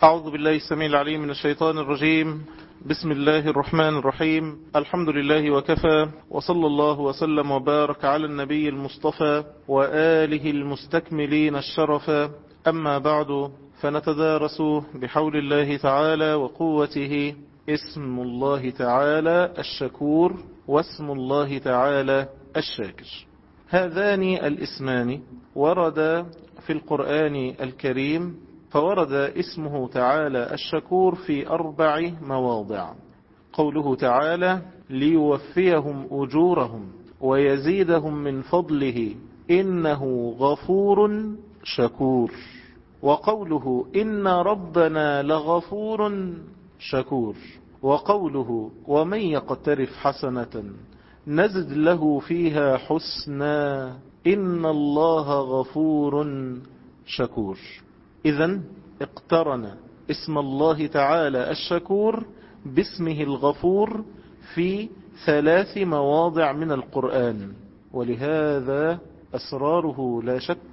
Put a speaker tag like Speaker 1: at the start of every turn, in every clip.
Speaker 1: أعوذ بالله السميع العليم من الشيطان الرجيم بسم الله الرحمن الرحيم الحمد لله وكفى وصلى الله وسلم وبارك على النبي المصطفى وآله المستكملين الشرفا أما بعد فنتدارس بحول الله تعالى وقوته اسم الله تعالى الشكور واسم الله تعالى الشاكر هذان الاسمان ورد في القرآن الكريم فورد اسمه تعالى الشكور في أربع مواضع قوله تعالى ليوفيهم أجورهم ويزيدهم من فضله إنه غفور شكور وقوله إن ربنا لغفور شكور وقوله ومن يقترف حسنة نزد له فيها حسنا إن الله غفور شكور إذا اقترن اسم الله تعالى الشكور باسمه الغفور في ثلاث مواضع من القرآن ولهذا أسراره لا شك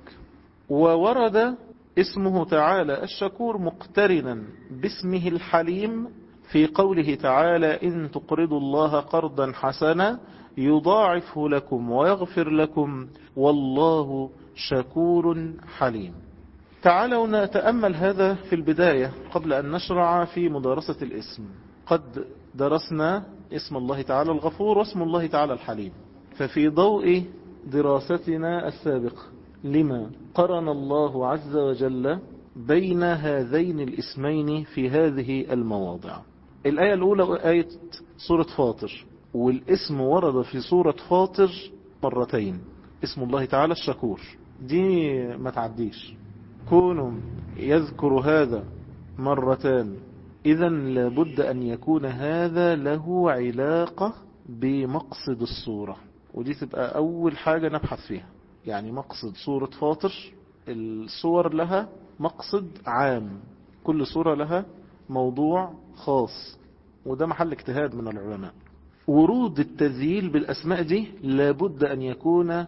Speaker 1: وورد اسمه تعالى الشكور مقترنا باسمه الحليم في قوله تعالى إن تقرضوا الله قرضا حسنا يضاعفه لكم ويغفر لكم والله شكور حليم تعالوا نتأمل هذا في البداية قبل أن نشرع في مدارسة الاسم قد درسنا اسم الله تعالى الغفور واسم الله تعالى الحليم ففي ضوء دراستنا السابقة لما قرن الله عز وجل بين هذين الاسمين في هذه المواضع الآية الأولى آية سورة فاطر والاسم ورد في سورة فاطر مرتين اسم الله تعالى الشكور دي ما تعديش كون يذكر هذا مرتان إذا لابد أن يكون هذا له علاقة بمقصد الصورة ودي تبقى أول حاجة نبحث فيها يعني مقصد سورة فاطر الصور لها مقصد عام كل صورة لها موضوع خاص وده محل اجتهاد من العلماء ورود التذييل بالأسماء دي لابد أن يكون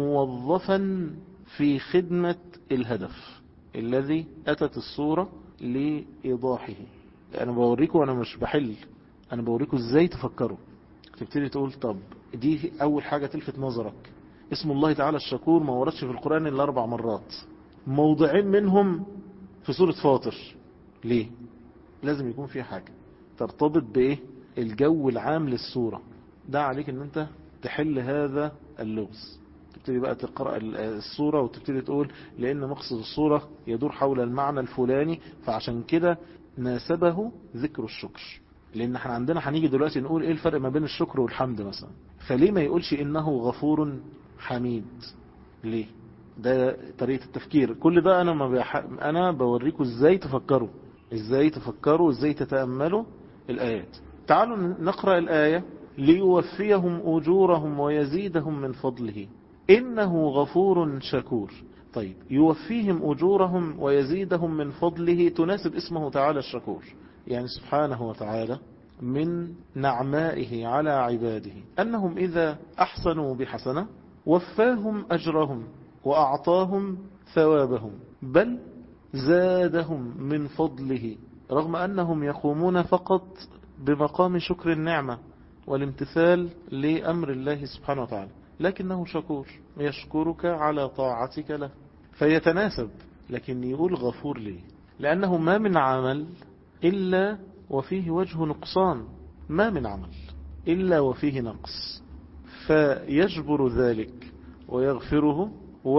Speaker 1: موظفا في خدمة الهدف الذي أتت الصورة لإيضاحه أنا بوريكم أنا مش بحل أنا بوريكم إزاي تفكروا تبتدي تقول طب دي أول حاجة تلفت نظرك اسم الله تعالى الشكور ما وردش في القرآن إلا أربع مرات موضعين منهم في سورة فاطر ليه لازم يكون في حاجة ترتبط بإيه الجو العام للسورة ده عليك ان انت تحل هذا اللغز تبتدي بقى تقرأ السورة وتبتدي تقول لأن مقصد السورة يدور حول المعنى الفلاني فعشان كده ناسبه ذكر الشكر لأن احنا عندنا هنيجي دلوقتي نقول ايه الفرق ما بين الشكر والحمد مثلا فليه ما يقولش إنه غفور حميد ليه ده طريقة التفكير كل ده أنا, ما بح... أنا بوريكم ازاي تفكروا ازاي تفكروا ازاي تتأملوا الآيات تعالوا نقرأ الآية ليوفيهم أجورهم ويزيدهم من فضله إنه غفور شكور طيب يوفيهم أجورهم ويزيدهم من فضله تناسب اسمه تعالى الشكور يعني سبحانه وتعالى من نعمائه على عباده أنهم إذا أحسنوا بحسنة وفاهم أجرهم وأعطاهم ثوابهم بل زادهم من فضله رغم أنهم يقومون فقط بمقام شكر النعمة والامتثال لأمر الله سبحانه وتعالى لكنه شكور يشكرك على طاعتك له فيتناسب لكن يقول غفور ليه لأنه ما من عمل إلا وفيه وجه نقصان ما من عمل إلا وفيه نقص فيجبر ذلك ويغفره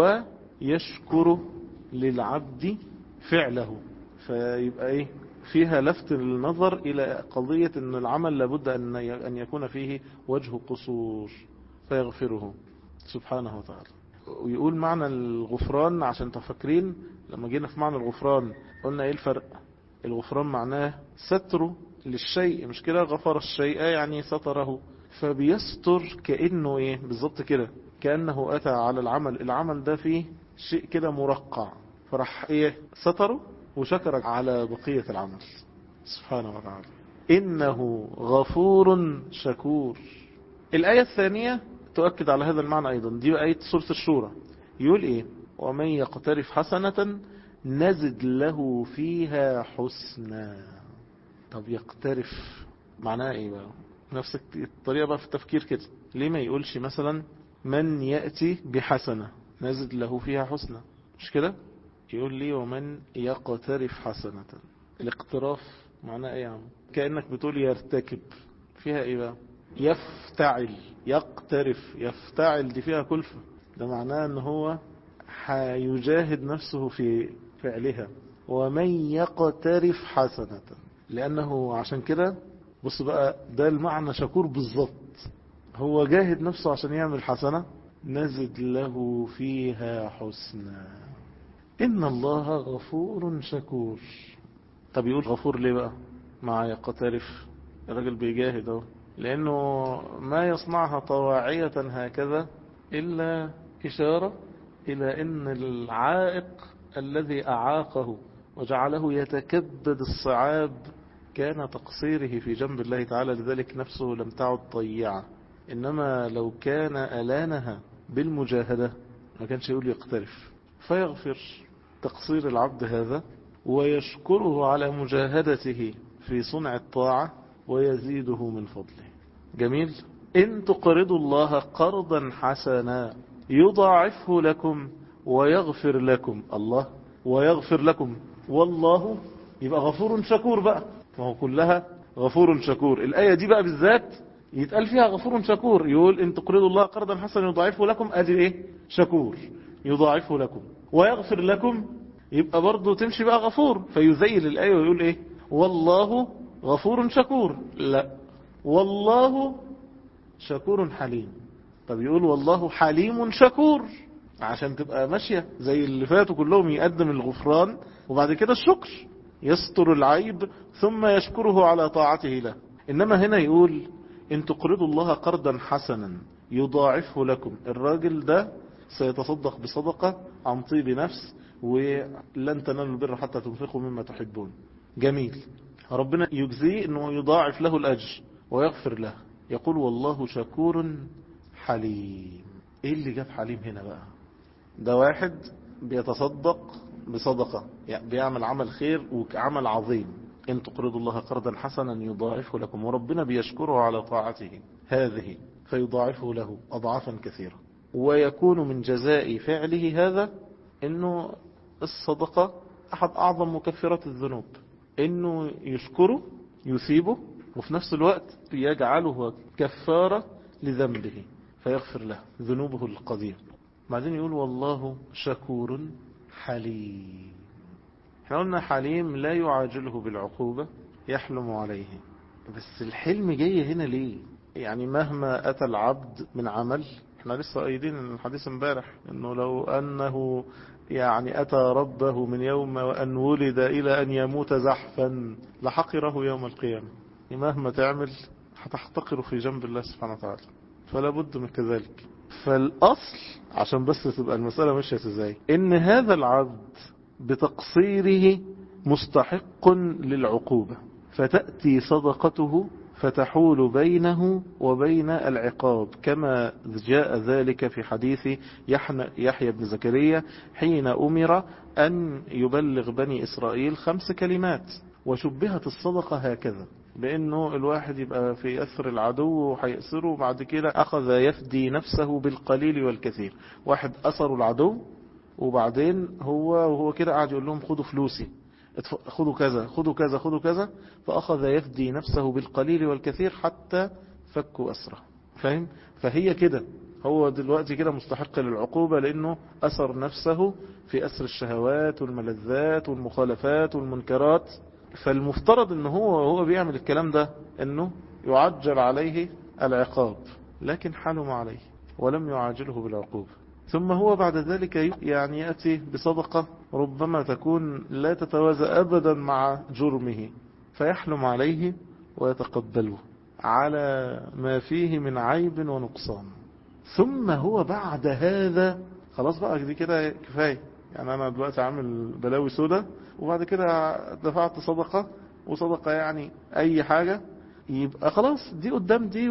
Speaker 1: ويشكر للعبد فعله فيبقى ايه فيها لفت النظر إلى قضية أن العمل لابد أن يكون فيه وجه قصور فيغفره سبحانه وتعالى ويقول معنى الغفران عشان تفكرين لما جينا في معنى الغفران قلنا ايه الفرق الغفران معناه ستره للشيء مش كده غفر الشيء يعني ستره فبيستر كأنه ايه بالظبط كده كأنه أتى على العمل العمل ده فيه شيء كده مرقع فراح ايه ستره وشكر على بقية العمل سبحانه وتعالى إنه غفور شكور الآية الثانية تؤكد على هذا المعنى أيضا دي آية سورة الشورى يقول إيه ومن يقترف حسنة نزد له فيها حسنا طب يقترف معناها ايه بقى نفس الطريقة بقى في التفكير كده ليه ما يقولش مثلا من يأتي بحسنة نزد له فيها حسنة مش كده يقول لي ومن يقترف حسنة الاقتراف معناه ايه يا عم كأنك بتقول يرتكب فيها ايه بقى يفتعل يقترف يفتعل دي فيها كلفة ده معناه ان هو هيجاهد نفسه في فعلها ومن يقترف حسنة لأنه عشان كده بص بقى ده المعنى شكور بالظبط هو جاهد نفسه عشان يعمل حسنة نزد له فيها حسنا إن الله غفور شكور طب يقول غفور ليه بقى مع يقترف الراجل بيجاهد اهو لأنه ما يصنعها طواعية هكذا إلا إشارة إلى أن العائق الذي أعاقه وجعله يتكبد الصعاب كان تقصيره في جنب الله تعالى لذلك نفسه لم تعد طيعة إنما لو كان ألانها بالمجاهدة ما كانش يقول يقترف فيغفر تقصير العبد هذا ويشكره على مجاهدته في صنع الطاعة ويزيده من فضله جميل إن تقرضوا الله قرضا حسنا يضاعفه لكم ويغفر لكم الله ويغفر لكم والله يبقى غفور شكور بقى فهو كلها غفور شكور الآية دي بقى بالذات يتقال فيها غفور شكور يقول إن تقرضوا الله قرضا حسنا يضاعفه لكم أدي إيه شكور يضاعفه لكم ويغفر لكم يبقى برضه تمشي بقى غفور فيزيل الآية ويقول إيه والله غفور شكور لا والله شكور حليم طب يقول والله حليم شكور عشان تبقى ماشية زي اللي فاتوا كلهم يقدم الغفران وبعد كده الشكر يستر العيب ثم يشكره على طاعته له إنما هنا يقول إن تقرضوا الله قرضا حسنا يضاعفه لكم الراجل ده سيتصدق بصدقة عن طيب نفس ولن تنالوا البر حتى تنفقوا مما تحبون جميل ربنا يجزيه أنه يضاعف له الأجر ويغفر له يقول والله شكور حليم ايه اللي جاب حليم هنا بقى ده واحد بيتصدق بصدقة يعني بيعمل عمل خير وعمل عظيم ان تقرضوا الله قرضا حسنا يضاعفه لكم وربنا بيشكره على طاعته هذه فيضاعفه له أضعافا كثيرة ويكون من جزاء فعله هذا انه الصدقة احد اعظم مكفرات الذنوب انه يشكره يثيبه وفي نفس الوقت يجعله كفارة لذنبه فيغفر له ذنوبه القديمة بعدين يقول والله شكور حليم احنا قلنا حليم لا يعاجله بالعقوبة يحلم عليه بس الحلم جاي هنا ليه يعني مهما أتى العبد من عمل احنا لسه قايدين الحديث امبارح انه لو انه يعني اتى ربه من يوم ان ولد الى ان يموت زحفا لحقره يوم القيامة مهما تعمل هتحتقره في جنب الله سبحانه وتعالى فلا بد من كذلك فالاصل عشان بس تبقى المسألة مشيت ازاي ان هذا العبد بتقصيره مستحق للعقوبة فتأتي صدقته فتحول بينه وبين العقاب كما جاء ذلك في حديث يحيى بن زكريا حين أمر أن يبلغ بني إسرائيل خمس كلمات وشبهت الصدقة هكذا بأنه الواحد يبقى في أثر العدو وهيأسره وبعد كده أخذ يفدي نفسه بالقليل والكثير واحد أثر العدو وبعدين هو وهو كده قاعد يقول لهم خدوا فلوسي خذوا كذا خذوا كذا خذوا كذا فأخذ يفدي نفسه بالقليل والكثير حتى فكوا أسره فاهم فهي كده هو دلوقتي كده مستحق للعقوبة لأنه أثر نفسه في أسر الشهوات والملذات والمخالفات والمنكرات فالمفترض أنه هو وهو بيعمل الكلام ده أنه يعجل عليه العقاب لكن حلم عليه ولم يعاجله بالعقوبة ثم هو بعد ذلك يعني يأتي بصدقة ربما تكون لا تتوازى أبدا مع جرمه فيحلم عليه ويتقبله على ما فيه من عيب ونقصان ثم هو بعد هذا خلاص بقى دي كده كفاية يعني أنا دلوقتي عامل بلاوي سودة وبعد كده دفعت صدقة وصدقة يعني أي حاجة يبقى خلاص دي قدام دي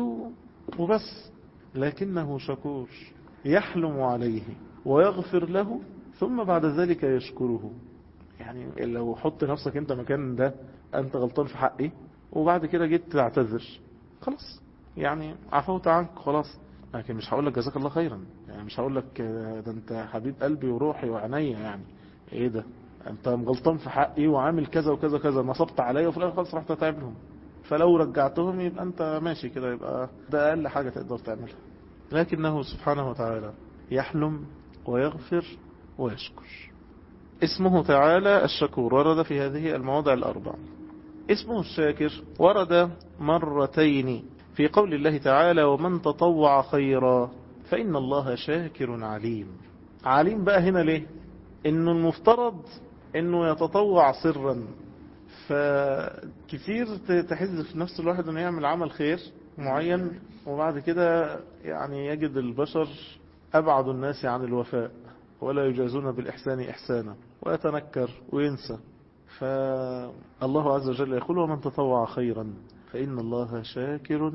Speaker 1: وبس لكنه شكور يحلم عليه ويغفر له ثم بعد ذلك يشكره يعني لو حط نفسك انت مكان ده انت غلطان في حقي وبعد كده جيت تعتذر خلاص يعني عفوت عنك خلاص لكن مش هقول لك جزاك الله خيرا يعني مش هقول لك ده انت حبيب قلبي وروحي وعينيا يعني ايه ده انت غلطان في حقي وعامل كذا وكذا كذا نصبت عليا وفي الاخر خلاص رحت تعملهم فلو رجعتهم يبقى انت ماشي كده يبقى ده اقل حاجة تقدر تعملها لكنه سبحانه وتعالى يحلم ويغفر ويشكر اسمه تعالى الشكور ورد في هذه المواضع الأربع اسمه الشاكر ورد مرتين في قول الله تعالى ومن تطوع خيرا فإن الله شاكر عليم عليم بقى هنا ليه انه المفترض انه يتطوع سرا فكثير تحز في نفس الواحد انه يعمل عمل خير معين وبعد كده يعني يجد البشر أبعد الناس عن الوفاء ولا يجازون بالإحسان إحسانا ويتنكر وينسى فالله عز وجل يقول ومن تطوع خيرا فإن الله شاكر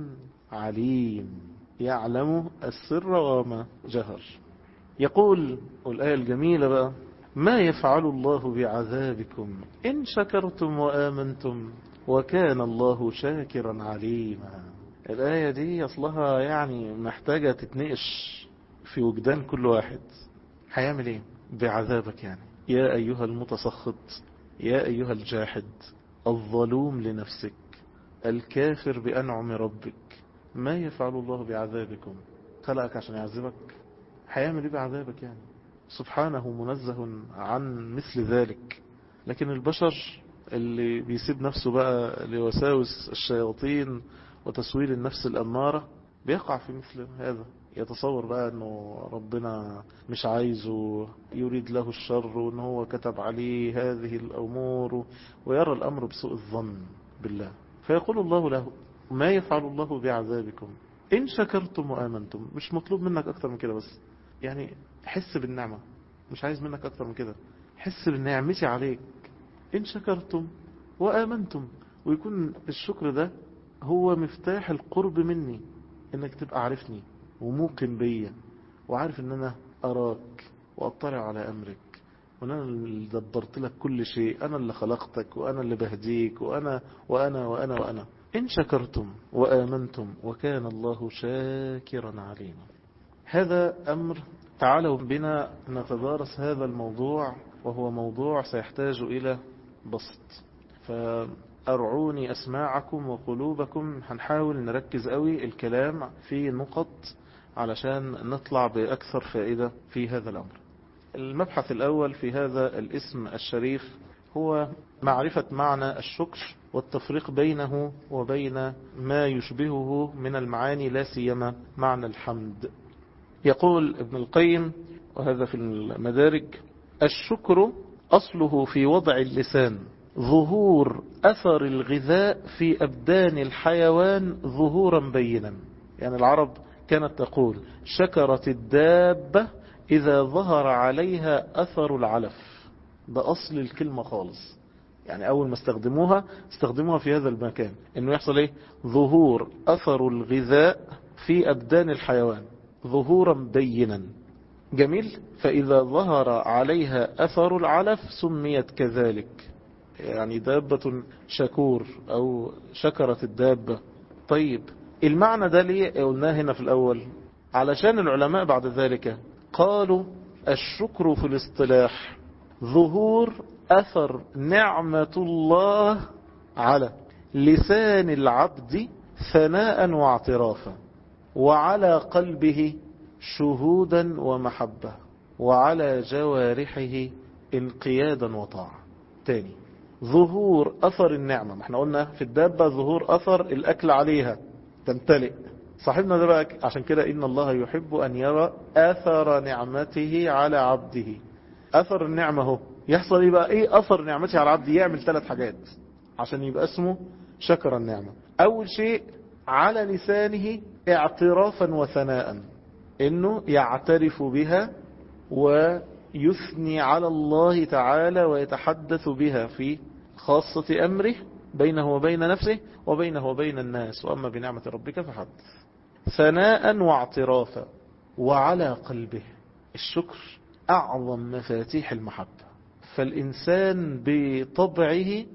Speaker 1: عليم يعلم السر وما جهر يقول والآية الجميلة بقى ما يفعل الله بعذابكم إن شكرتم وآمنتم وكان الله شاكرا عليما الآية دي أصلها يعني محتاجة تتنقش في وجدان كل واحد هيعمل ايه بعذابك يعني يا أيها المتسخط يا أيها الجاحد الظلوم لنفسك الكافر بأنعم ربك ما يفعل الله بعذابكم خلقك عشان يعذبك هيعمل ايه بعذابك يعني سبحانه منزه عن مثل ذلك لكن البشر اللي بيسيب نفسه بقى لوساوس الشياطين وتسويل النفس الأمارة بيقع في مثل هذا يتصور بقى انه ربنا مش عايزه يريد له الشر وان هو كتب عليه هذه الامور ويرى الامر بسوء الظن بالله فيقول الله له ما يفعل الله بعذابكم ان شكرتم وامنتم مش مطلوب منك اكتر من كده بس يعني حس بالنعمة مش عايز منك اكتر من كده حس بالنعمتي عليك ان شكرتم وامنتم ويكون الشكر ده هو مفتاح القرب مني انك تبقى عارفني وموقن بيا وعارف ان انا اراك واطلع على امرك وان انا اللي دبرت لك كل شيء انا اللي خلقتك وانا اللي بهديك وانا وانا وانا وانا ان شكرتم وامنتم وكان الله شاكرا علينا هذا امر تعالوا بنا نتدارس هذا الموضوع وهو موضوع سيحتاج الى بسط فأرعوني أسماعكم وقلوبكم هنحاول نركز قوي الكلام في نقط علشان نطلع بأكثر فائدة في هذا الأمر المبحث الأول في هذا الاسم الشريف هو معرفة معنى الشكر والتفريق بينه وبين ما يشبهه من المعاني لا سيما معنى الحمد يقول ابن القيم وهذا في المدارج الشكر أصله في وضع اللسان ظهور أثر الغذاء في أبدان الحيوان ظهورا بينا يعني العرب كانت تقول شكرت الدابة إذا ظهر عليها أثر العلف ده أصل الكلمة خالص يعني أول ما استخدموها استخدموها في هذا المكان إنه يحصل إيه ظهور أثر الغذاء في أبدان الحيوان ظهورا بينا جميل فإذا ظهر عليها أثر العلف سميت كذلك يعني دابة شكور أو شكرت الدابة طيب المعنى ده ليه قلناه هنا في الأول علشان العلماء بعد ذلك قالوا الشكر في الاصطلاح ظهور أثر نعمة الله على لسان العبد ثناء واعترافا وعلى قلبه شهودا ومحبة وعلى جوارحه انقيادا وطاعة تاني ظهور أثر النعمة ما احنا قلنا في الدابة ظهور أثر الأكل عليها تمتلئ صاحبنا ده بقى عشان كده إن الله يحب أن يرى أثر نعمته على عبده أثر النعمة هو يحصل ايه بقى ايه أثر نعمته على عبده يعمل ثلاث حاجات عشان يبقى اسمه شكر النعمة أول شيء على لسانه اعترافا وثناء انه يعترف بها ويثني على الله تعالى ويتحدث بها في خاصة أمره بينه وبين نفسه وبينه وبين الناس وأما بنعمة ربك فحدث ثناء واعترافا وعلى قلبه الشكر أعظم مفاتيح المحبة فالإنسان بطبعه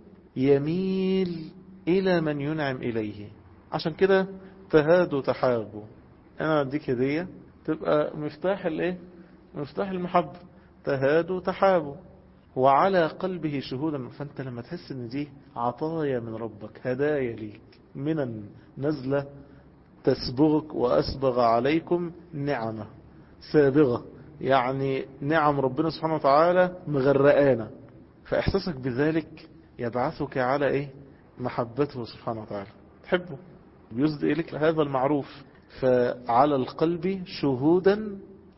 Speaker 1: يميل إلى من ينعم إليه عشان كده تهادوا تحابوا أنا أديك هدية تبقى مفتاح الإيه مفتاح المحبة تهادوا تحابوا وعلى قلبه شهودا فأنت لما تحس ان دي عطايا من ربك هدايا ليك من نزلة تسبغك وأسبغ عليكم نعمة سابغة يعني نعم ربنا سبحانه وتعالى مغرقانا فإحساسك بذلك يبعثك على إيه محبته سبحانه وتعالى تحبه بيزد إليك هذا المعروف فعلى القلب شهودا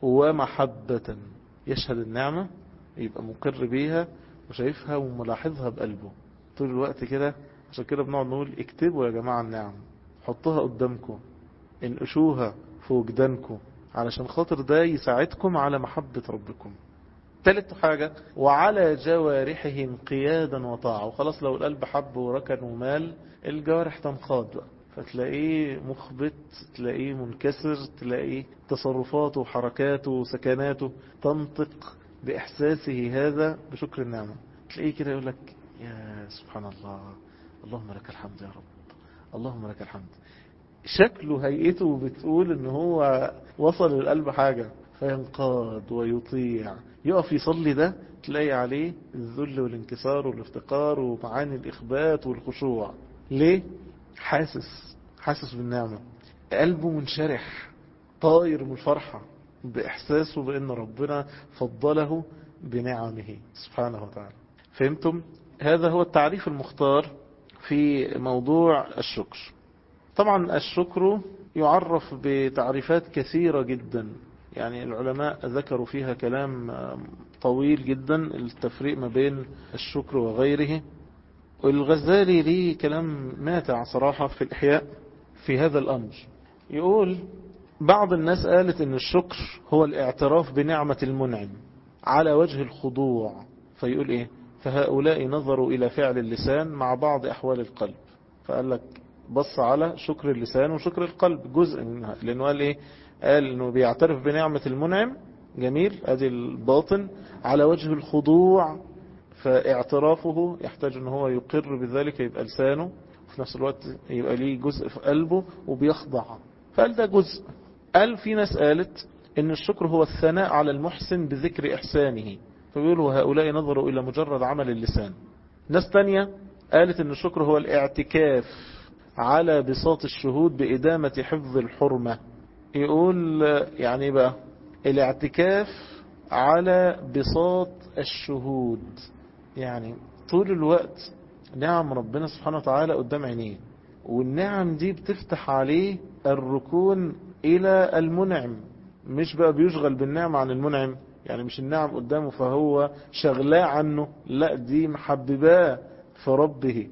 Speaker 1: ومحبة يشهد النعمة يبقى مقر بيها وشايفها وملاحظها بقلبه طول الوقت كده عشان كده بنقعد نقول اكتبوا يا جماعة النعم حطوها قدامكم انقشوها في وجدانكم علشان خاطر ده يساعدكم على محبة ربكم ثالث حاجة وعلى جوارحهم قيادا وطاعة وخلاص لو القلب حب وركن ومال الجوارح تنقاد بقى فتلاقيه مخبت تلاقيه منكسر تلاقيه تصرفاته وحركاته وسكناته تنطق بإحساسه هذا بشكر النعمة تلاقيه كده يقول لك يا سبحان الله اللهم لك الحمد يا رب اللهم لك الحمد شكله هيئته بتقول ان هو وصل للقلب حاجة فينقاد ويطيع يقف يصلي ده تلاقي عليه الذل والانكسار والافتقار ومعاني الإخبات والخشوع ليه؟ حاسس حاسس بالنعمة قلبه منشرح طاير من الفرحة بإحساسه بأن ربنا فضله بنعمه سبحانه وتعالى فهمتم؟ هذا هو التعريف المختار في موضوع الشكر طبعا الشكر يعرف بتعريفات كثيرة جدا يعني العلماء ذكروا فيها كلام طويل جدا التفريق ما بين الشكر وغيره والغزالي ليه كلام ماتع صراحة في الإحياء في هذا الأمر يقول بعض الناس قالت ان الشكر هو الاعتراف بنعمة المنعم على وجه الخضوع فيقول ايه فهؤلاء نظروا الى فعل اللسان مع بعض احوال القلب فقال لك بص على شكر اللسان وشكر القلب جزء منها لانه قال ايه قال انه بيعترف بنعمة المنعم جميل ادي الباطن على وجه الخضوع فاعترافه يحتاج ان هو يقر بذلك يبقى لسانه وفي نفس الوقت يبقى ليه جزء في قلبه وبيخضع فقال ده جزء قال في ناس قالت ان الشكر هو الثناء على المحسن بذكر احسانه فبيقولوا هؤلاء نظروا الى مجرد عمل اللسان ناس تانية قالت ان الشكر هو الاعتكاف على بساط الشهود بإدامة حفظ الحرمة يقول يعني بقى الاعتكاف على بساط الشهود يعني طول الوقت نعم ربنا سبحانه وتعالى قدام عينيه والنعم دي بتفتح عليه الركون إلى المنعم مش بقى بيشغل بالنعم عن المنعم يعني مش النعم قدامه فهو شغلاه عنه لا دي محبباه في ربه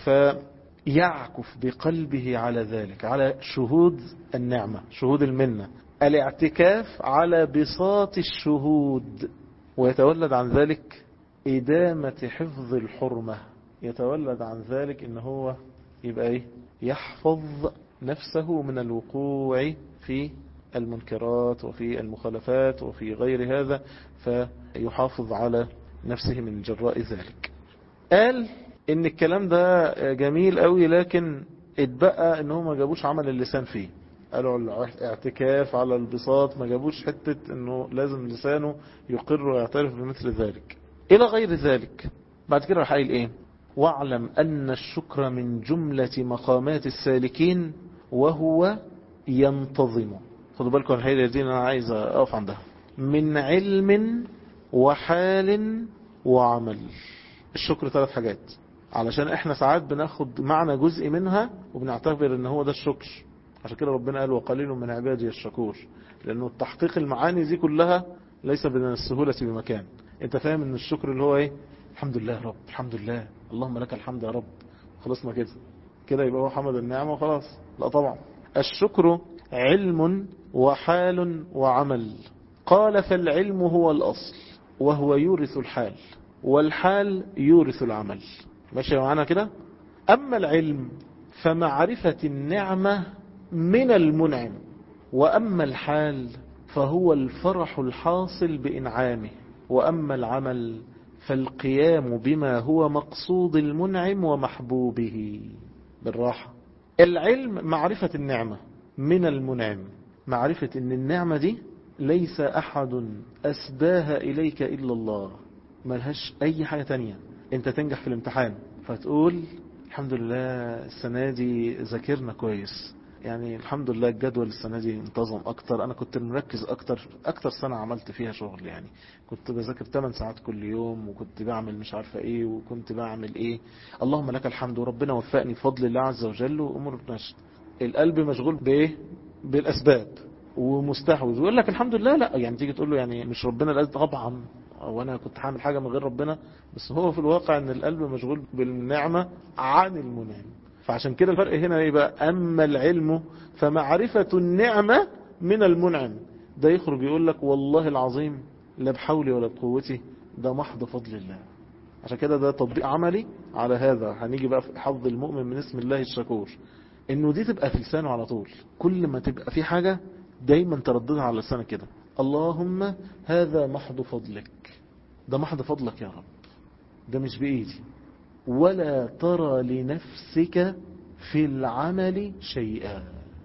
Speaker 1: فيعكف بقلبه على ذلك على شهود النعمة شهود المنة الاعتكاف على بساط الشهود ويتولد عن ذلك إدامة حفظ الحرمة يتولد عن ذلك ان هو يبقى ايه يحفظ نفسه من الوقوع في المنكرات وفي المخالفات وفي غير هذا فيحافظ على نفسه من جراء ذلك قال ان الكلام ده جميل قوي لكن اتبقى ان هم ما جابوش عمل اللسان فيه قالوا الاعتكاف على البساط ما جابوش حتة انه لازم لسانه يقر ويعترف بمثل ذلك الى غير ذلك بعد كده راح قايل ايه واعلم ان الشكر من جملة مقامات السالكين وهو ينتظم خدوا بالكم الحقيقة دي انا عايز اقف عندها من علم وحال وعمل الشكر ثلاث حاجات علشان احنا ساعات بناخد معنى جزء منها وبنعتبر ان هو ده الشكر عشان كده ربنا قال وقليل من عبادي الشكور لانه التحقيق المعاني دي كلها ليس من السهولة بمكان انت فاهم ان الشكر اللي هو ايه الحمد لله يا رب الحمد لله اللهم لك الحمد يا رب خلصنا كده كده يبقى هو حمد النعمة وخلاص لا طبعا الشكر علم وحال وعمل قال فالعلم هو الأصل وهو يورث الحال والحال يورث العمل ماشي معانا كده أما العلم فمعرفة النعمة من المنعم وأما الحال فهو الفرح الحاصل بإنعامه وأما العمل فالقيام بما هو مقصود المنعم ومحبوبه بالراحة العلم معرفة النعمة من المنعم معرفة ان النعمة دي ليس احد اسباها اليك الا الله ملهاش اي حاجة تانية انت تنجح في الامتحان فتقول الحمد لله السنة دي ذاكرنا كويس يعني الحمد لله الجدول السنة دي انتظم اكتر انا كنت مركز اكتر اكتر سنة عملت فيها شغل يعني كنت بذاكر 8 ساعات كل يوم وكنت بعمل مش عارفة ايه وكنت بعمل ايه اللهم لك الحمد وربنا وفقني بفضل الله عز وجل وامور بنشط القلب مشغول بايه بالاسباب ومستحوذ ويقول لك الحمد لله لا يعني تيجي تقول له يعني مش ربنا الأزل طبعا وانا كنت هعمل حاجة من غير ربنا بس هو في الواقع ان القلب مشغول بالنعمة عن المنعم فعشان كده الفرق هنا يبقى اما العلم فمعرفة النعمة من المنعم ده يخرج يقول لك والله العظيم لا بحولي ولا بقوتي ده محض فضل الله عشان كده ده تطبيق عملي على هذا هنيجي بقى في حظ المؤمن من اسم الله الشكور انه دي تبقى في لسانه على طول كل ما تبقى في حاجة دايما ترددها على لسانك كده اللهم هذا محض فضلك ده محض فضلك يا رب ده مش بإيدي ولا ترى لنفسك في العمل شيئا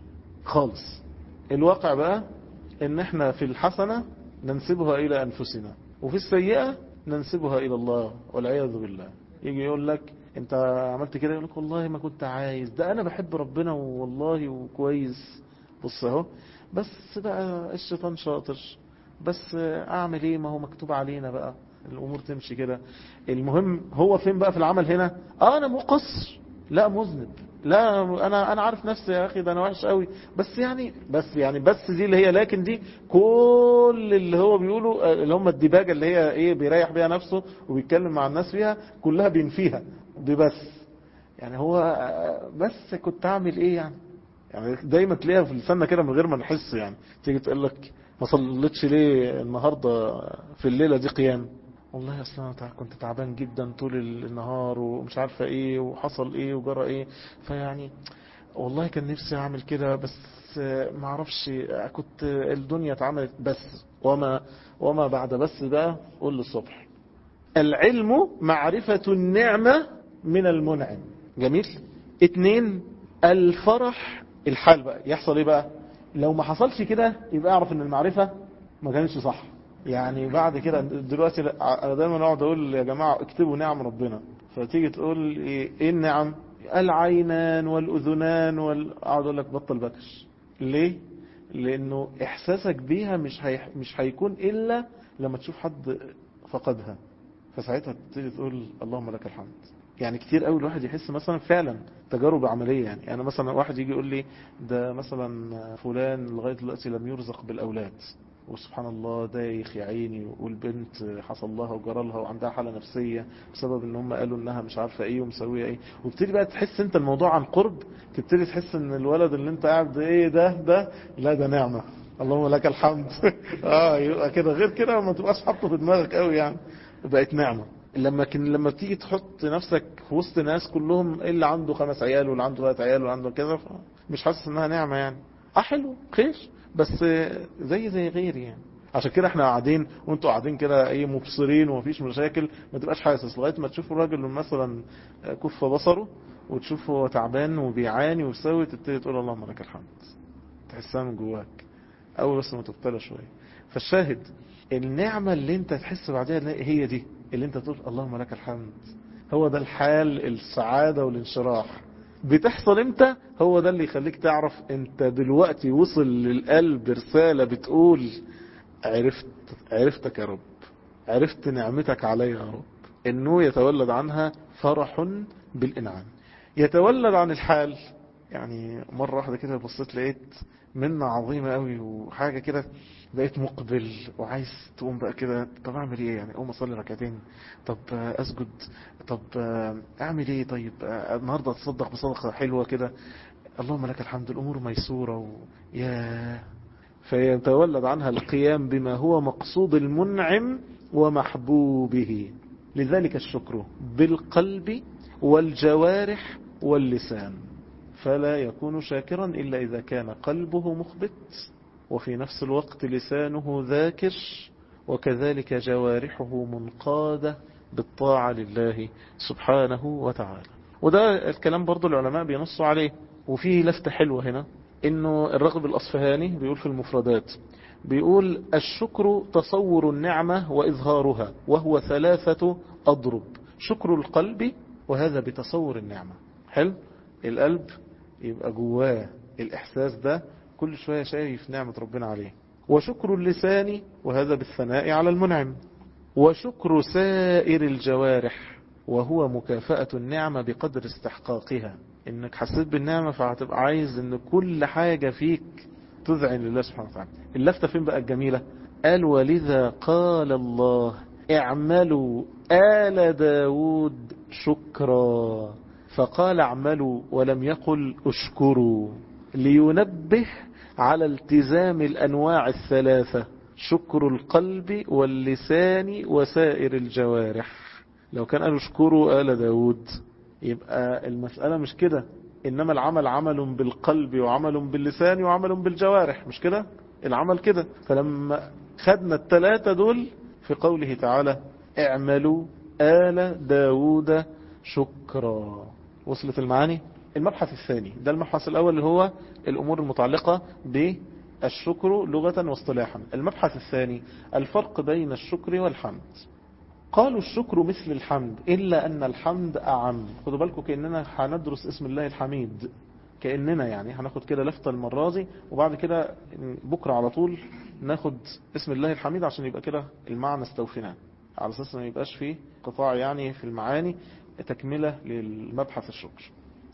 Speaker 1: خالص الواقع بقى ان احنا في الحسنة ننسبها الى انفسنا وفي السيئة ننسبها الى الله والعياذ بالله يجي يقول لك انت عملت كده يقول لك والله ما كنت عايز ده انا بحب ربنا والله وكويس بص اهو بس بقى الشيطان شاطر بس اعمل ايه ما هو مكتوب علينا بقى الامور تمشي كده المهم هو فين بقى في العمل هنا اه انا مقصر لا مذنب لا انا انا عارف نفسي يا اخي ده انا وحش قوي بس يعني بس يعني بس دي اللي هي لكن دي كل اللي هو بيقوله اللي هم الديباجه اللي هي ايه بيريح بيها نفسه وبيتكلم مع الناس فيها كلها بينفيها ببس يعني هو بس كنت اعمل ايه يعني يعني دايما تلاقيها في لساننا كده من غير ما نحس يعني تيجي تقول لك ما صليتش ليه النهارده في الليله دي قيام والله اصلا انا كنت تعبان جدا طول النهار ومش عارفه ايه وحصل ايه وجرى ايه فيعني والله كان نفسي اعمل كده بس ما اعرفش كنت الدنيا اتعملت بس وما وما بعد بس ده قول للصبح العلم معرفة النعمة من المنعم جميل اتنين الفرح الحال بقى يحصل ايه بقى لو ما حصلش كده يبقى اعرف ان المعرفة ما كانش صح يعني بعد كده دلوقتي انا دايما اقعد اقول يا جماعة اكتبوا نعم ربنا فتيجي تقول ايه, إيه النعم العينان والاذنان وال... اقعد اقول لك بطل بكش ليه لانه احساسك بيها مش هي... مش هيكون الا لما تشوف حد فقدها فساعتها تيجي تقول اللهم لك الحمد يعني كتير قوي الواحد يحس مثلا فعلا تجارب عملية يعني يعني مثلا واحد يجي يقول لي ده مثلا فلان لغاية دلوقتي لم يرزق بالأولاد وسبحان الله دايخ يا عيني والبنت حصل لها وجرى لها وعندها حالة نفسية بسبب ان هم قالوا انها مش عارفة ايه ومسوية ايه وبتدي بقى تحس انت الموضوع عن قرب تبتدي تحس ان الولد اللي انت قاعد ايه ده ده لا ده نعمة اللهم لك الحمد اه يبقى كده غير كده ما تبقاش حاطه في دماغك قوي يعني بقت نعمة لما كن لما تيجي تحط نفسك في وسط ناس كلهم اللي عنده خمس عيال واللي عنده ثلاث عيال واللي عنده كذا مش حاسس انها نعمة يعني اه حلو خير بس زي زي غيري يعني عشان كده احنا قاعدين وانتوا قاعدين كده ايه مبصرين ومفيش مشاكل ما تبقاش حاسس لغايه ما تشوفوا الراجل مثلا كف بصره وتشوفه هو تعبان وبيعاني ويسوي تبتدي تقول اللهم لك الحمد تحسها من جواك اول بس ما تبتلى شويه فالشاهد النعمه اللي انت تحس بعدها هي دي اللي انت تقول اللهم لك الحمد هو ده الحال السعاده والانشراح بتحصل امتى هو ده اللي يخليك تعرف انت دلوقتي وصل للقلب رسالة بتقول عرفت عرفتك يا رب عرفت نعمتك علي يا رب انه يتولد عنها فرح بالانعام يتولد عن الحال يعني مرة واحدة كده بصيت لقيت منة عظيمة قوي وحاجة كده بقيت مقبل وعايز تقوم بقى كده طب اعمل ايه يعني اقوم اصلي ركعتين طب اسجد طب اعمل ايه طيب النهارده اتصدق بصدقه حلوه كده اللهم لك الحمد الامور ميسوره و... يا فيتولد عنها القيام بما هو مقصود المنعم ومحبوبه لذلك الشكر بالقلب والجوارح واللسان فلا يكون شاكرا إلا إذا كان قلبه مخبت وفي نفس الوقت لسانه ذاكر وكذلك جوارحه منقادة بالطاعة لله سبحانه وتعالى وده الكلام برضو العلماء بينصوا عليه وفيه لفتة حلوة هنا انه الرغب الاصفهاني بيقول في المفردات بيقول الشكر تصور النعمة وإظهارها وهو ثلاثة أضرب شكر القلب وهذا بتصور النعمة حلو القلب يبقى جواه الإحساس ده كل شوية شايف نعمة ربنا عليه وشكر اللسان وهذا بالثناء على المنعم وشكر سائر الجوارح وهو مكافأة النعمة بقدر استحقاقها انك حسيت بالنعمة فهتبقى عايز ان كل حاجة فيك تذعن لله سبحانه وتعالى اللفتة فين بقى الجميلة قال ولذا قال الله اعملوا آل داود شكرا فقال اعملوا ولم يقل اشكروا لينبه على التزام الأنواع الثلاثة شكر القلب واللسان وسائر الجوارح لو كان قالوا اشكروا آل داود يبقى المسألة مش كده إنما العمل عمل بالقلب وعمل باللسان وعمل بالجوارح مش كده العمل كده فلما خدنا الثلاثة دول في قوله تعالى اعملوا آل داود شكرا وصلت المعاني المبحث الثاني ده المبحث الأول اللي هو الأمور المتعلقة بالشكر لغة واصطلاحا المبحث الثاني الفرق بين الشكر والحمد قالوا الشكر مثل الحمد إلا أن الحمد أعم خدوا بالكم كأننا هندرس اسم الله الحميد كأننا يعني هناخد كده لفتة المرة دي وبعد كده بكرة على طول ناخد اسم الله الحميد عشان يبقى كده المعنى استوفناه على أساس ما يبقاش فيه قطاع يعني في المعاني تكملة للمبحث الشكر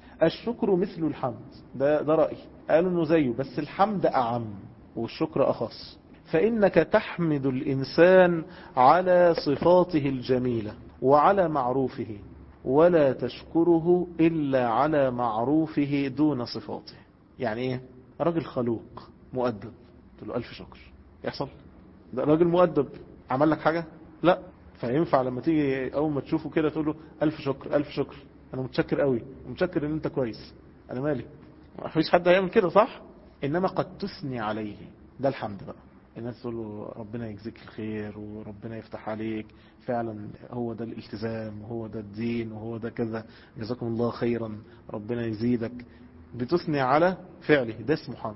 Speaker 1: الشكر مثل الحمد ده, ده رأي قالوا انه زيه بس الحمد أعم والشكر أخص فإنك تحمد الإنسان على صفاته الجميلة وعلى معروفه ولا تشكره إلا على معروفه دون صفاته يعني إيه راجل خلوق مؤدب تقول له ألف شكر يحصل ده راجل مؤدب عمل لك حاجة لا فينفع لما تيجي أول ما تشوفه كده تقول له ألف شكر ألف شكر أنا متشكر قوي متشكر إن أنت كويس أنا مالي ما فيش حد هيعمل كده صح إنما قد تثني عليه ده الحمد بقى الناس تقول له ربنا يجزيك الخير وربنا يفتح عليك فعلا هو ده الالتزام وهو ده الدين وهو ده كذا جزاكم الله خيرا ربنا يزيدك بتثني على فعله ده اسمه حمد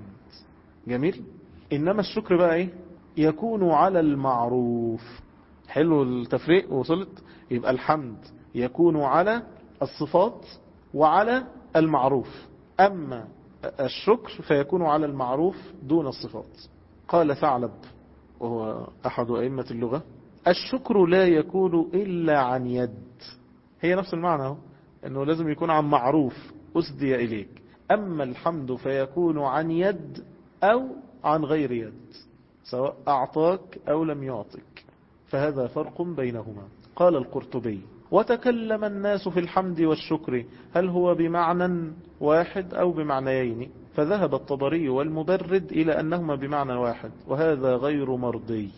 Speaker 1: جميل إنما الشكر بقى إيه يكون على المعروف حلو التفريق وصلت يبقى الحمد يكون على الصفات وعلى المعروف أما الشكر فيكون على المعروف دون الصفات قال ثعلب وهو أحد أئمة اللغة الشكر لا يكون إلا عن يد هي نفس المعنى هو أنه لازم يكون عن معروف أسدي إليك أما الحمد فيكون عن يد أو عن غير يد سواء أعطاك أو لم يعطك فهذا فرق بينهما قال القرطبي وتكلم الناس في الحمد والشكر هل هو بمعنى واحد أو بمعنيين فذهب الطبري والمبرد إلى أنهما بمعنى واحد وهذا غير مرضي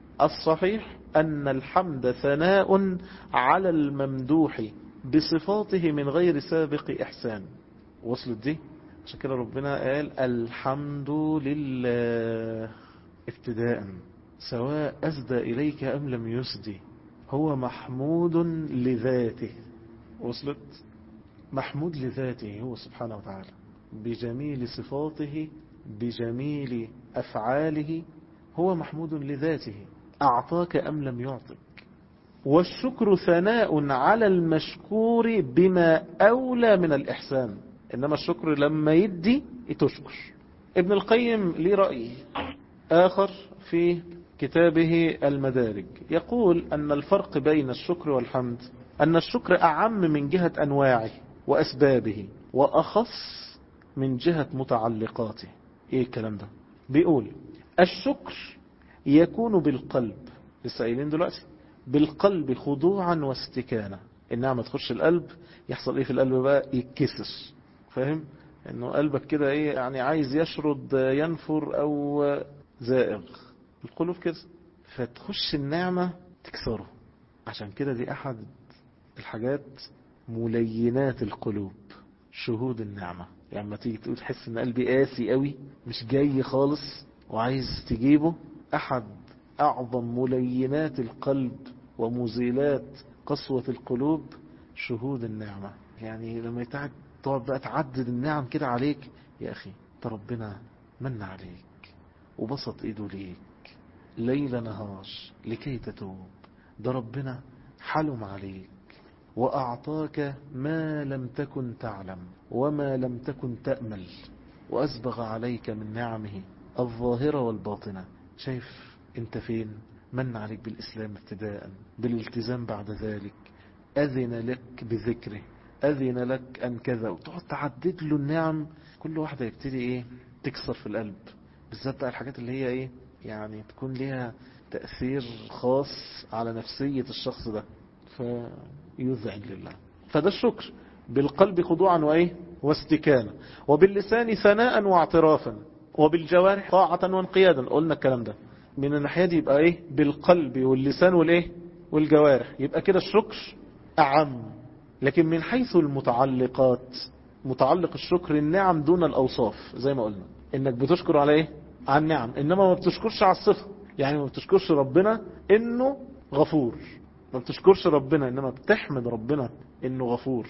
Speaker 1: الصحيح أن الحمد ثناء على الممدوح بصفاته من غير سابق إحسان وصلت دي عشان كده ربنا قال الحمد لله ابتداء سواء أسدى إليك أم لم يسدي هو محمود لذاته وصلت محمود لذاته هو سبحانه وتعالى بجميل صفاته بجميل أفعاله هو محمود لذاته أعطاك أم لم يعطك والشكر ثناء على المشكور بما أولى من الإحسان إنما الشكر لما يدي تشكر ابن القيم ليه رأي آخر في كتابه المدارج يقول أن الفرق بين الشكر والحمد أن الشكر أعم من جهة أنواعه وأسبابه وأخص من جهة متعلقاته ايه الكلام ده بيقول الشكر يكون بالقلب لسه قايلين دلوقتي بالقلب خضوعا واستكانة النعمة تخش القلب يحصل ايه في القلب بقى يتكسر فاهم انه قلبك كده ايه يعني عايز يشرد ينفر او زائغ القلوب كده فتخش النعمة تكسره عشان كده دي احد الحاجات ملينات القلوب شهود النعمة يعني لما تيجي تقول تحس ان قلبي قاسي قوي مش جاي خالص وعايز تجيبه احد اعظم ملينات القلب ومزيلات قسوة القلوب شهود النعمة يعني لما يتعد تقعد بقى تعدد النعم كده عليك يا أخي ده ربنا من عليك وبسط ايده ليك ليل نهار لكي تتوب ده ربنا حلم عليك وأعطاك ما لم تكن تعلم وما لم تكن تأمل وأسبغ عليك من نعمه الظاهرة والباطنة شايف انت فين من عليك بالإسلام ابتداء بالالتزام بعد ذلك أذن لك بذكره أذن لك أن كذا وتقعد تعدد له النعم كل واحدة يبتدي إيه تكسر في القلب بالذات بقى الحاجات اللي هي إيه يعني تكون لها تأثير خاص على نفسية الشخص ده فيذعن لله فده الشكر بالقلب خضوعا وإيه واستكانة وباللسان ثناء واعترافا وبالجوارح طاعة وانقيادا قلنا الكلام ده من الناحية دي يبقى ايه بالقلب واللسان والايه والجوارح يبقى كده الشكر أعم لكن من حيث المتعلقات متعلق الشكر النعم دون الأوصاف زي ما قلنا انك بتشكر على ايه على النعم انما ما بتشكرش على الصفة يعني ما بتشكرش ربنا انه غفور ما بتشكرش ربنا انما بتحمد ربنا انه غفور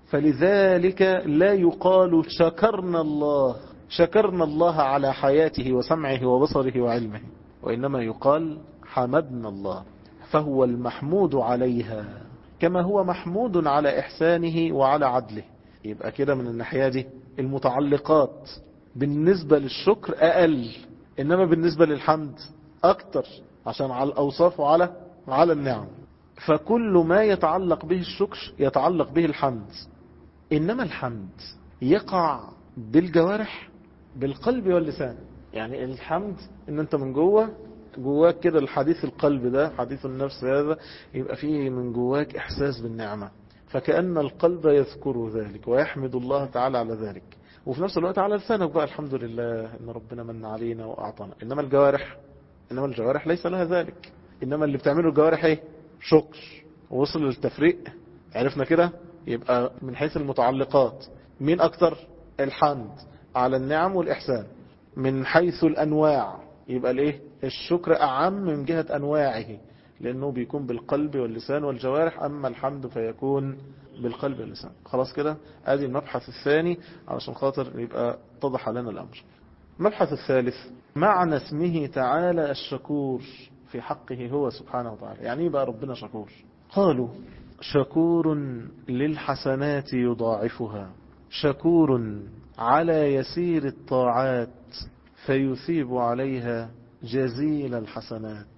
Speaker 1: فلذلك لا يقال شكرنا الله شكرنا الله على حياته وسمعه وبصره وعلمه وإنما يقال حمدنا الله فهو المحمود عليها كما هو محمود على إحسانه وعلى عدله يبقى كده من الناحية دي المتعلقات بالنسبة للشكر أقل إنما بالنسبة للحمد أكتر عشان على الأوصاف وعلى على النعم فكل ما يتعلق به الشكر يتعلق به الحمد إنما الحمد يقع بالجوارح بالقلب واللسان يعني الحمد ان انت من جوه جواك كده الحديث القلب ده حديث النفس هذا يبقى فيه من جواك احساس بالنعمة فكأن القلب يذكر ذلك ويحمد الله تعالى على ذلك وفي نفس الوقت على لسانك بقى الحمد لله ان ربنا من علينا واعطانا انما الجوارح انما الجوارح ليس لها ذلك انما اللي بتعمله الجوارح ايه شكر ووصل للتفريق عرفنا كده يبقى من حيث المتعلقات مين اكتر الحمد على النعم والإحسان من حيث الأنواع يبقى الايه الشكر أعم من جهة أنواعه لأنه بيكون بالقلب واللسان والجوارح أما الحمد فيكون بالقلب واللسان خلاص كده ادي المبحث الثاني علشان خاطر يبقى اتضح لنا الأمر المبحث الثالث معنى اسمه تعالى الشكور في حقه هو سبحانه وتعالى يعني ايه بقى ربنا شكور قالوا شكور للحسنات يضاعفها شكور على يسير الطاعات فيثيب عليها جزيل الحسنات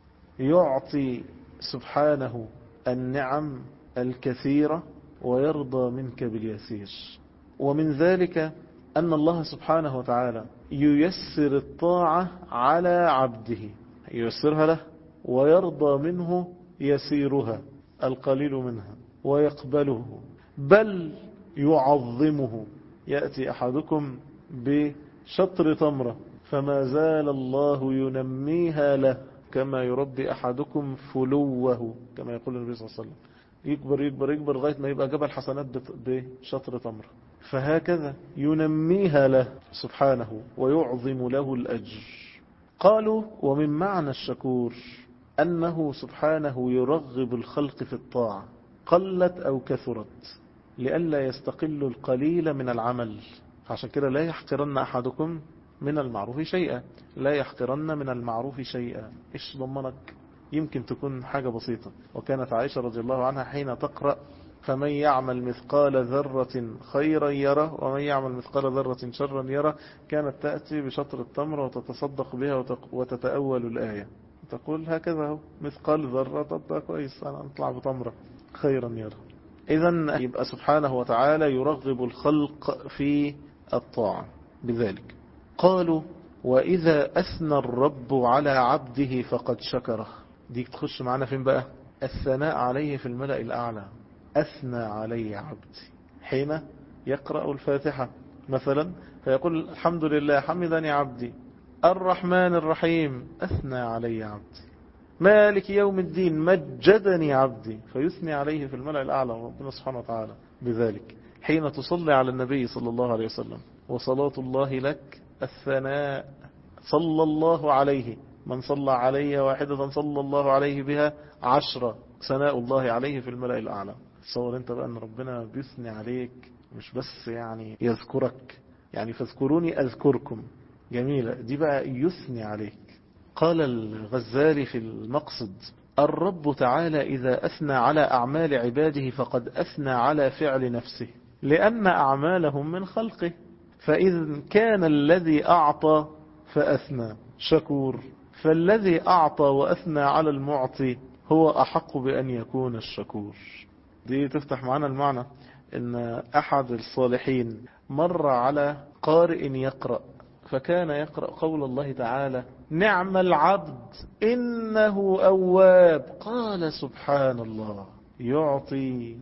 Speaker 1: يعطي سبحانه النعم الكثيرة ويرضى منك باليسير ومن ذلك أن الله سبحانه وتعالى ييسر الطاعة على عبده ييسرها له ويرضى منه يسيرها القليل منها ويقبله بل يعظمه يأتي أحدكم بشطر تمرة فما زال الله ينميها له كما يربي أحدكم فلوه كما يقول النبي صلى الله عليه وسلم يكبر يكبر يكبر لغاية ما يبقى جبل حسنات بشطر تمرة فهكذا ينميها له سبحانه ويعظم له الأجر قالوا ومن معنى الشكور أنه سبحانه يرغب الخلق في الطاعة قلت أو كثرت لئلا يستقل القليل من العمل عشان كده لا يحقرن أحدكم من المعروف شيئا لا يحقرن من المعروف شيئا إيش ضمنك يمكن تكون حاجة بسيطة وكانت عائشة رضي الله عنها حين تقرأ فمن يعمل مثقال ذرة خيرا يره ومن يعمل مثقال ذرة شرا يره كانت تأتي بشطر التمر وتتصدق بها وتتأول الآية تقول هكذا هو مثقال ذرة طب كويس أنا أطلع بتمرة خيرا يره إذا يبقى سبحانه وتعالى يرغب الخلق في الطاعة بذلك قالوا وإذا أثنى الرب على عبده فقد شكره دي تخش معنا فين بقى الثناء عليه في الملأ الأعلى أثنى علي عبدي حين يقرأ الفاتحة مثلا فيقول الحمد لله حمدني عبدي الرحمن الرحيم أثنى علي عبدي مالك يوم الدين مجدني عبدي فيثني عليه في الملأ الأعلى ربنا سبحانه وتعالى بذلك حين تصلي على النبي صلى الله عليه وسلم وصلاة الله لك الثناء صلى الله عليه من صلى علي واحدة صلى الله عليه بها عشرة ثناء الله عليه في الملأ الأعلى تصور انت بقى ان ربنا بيثني عليك مش بس يعني يذكرك يعني فاذكروني أذكركم جميلة دي بقى يثني عليك قال الغزالي في المقصد الرب تعالى إذا أثنى على أعمال عباده فقد أثنى على فعل نفسه لأن أعمالهم من خلقه فإذا كان الذي أعطى فأثنى شكور فالذي أعطى وأثنى على المعطي هو أحق بأن يكون الشكور دي تفتح معنا المعنى ان احد الصالحين مر على قارئ يقرأ فكان يقرأ قول الله تعالى نعم العبد إنه أواب قال سبحان الله يعطي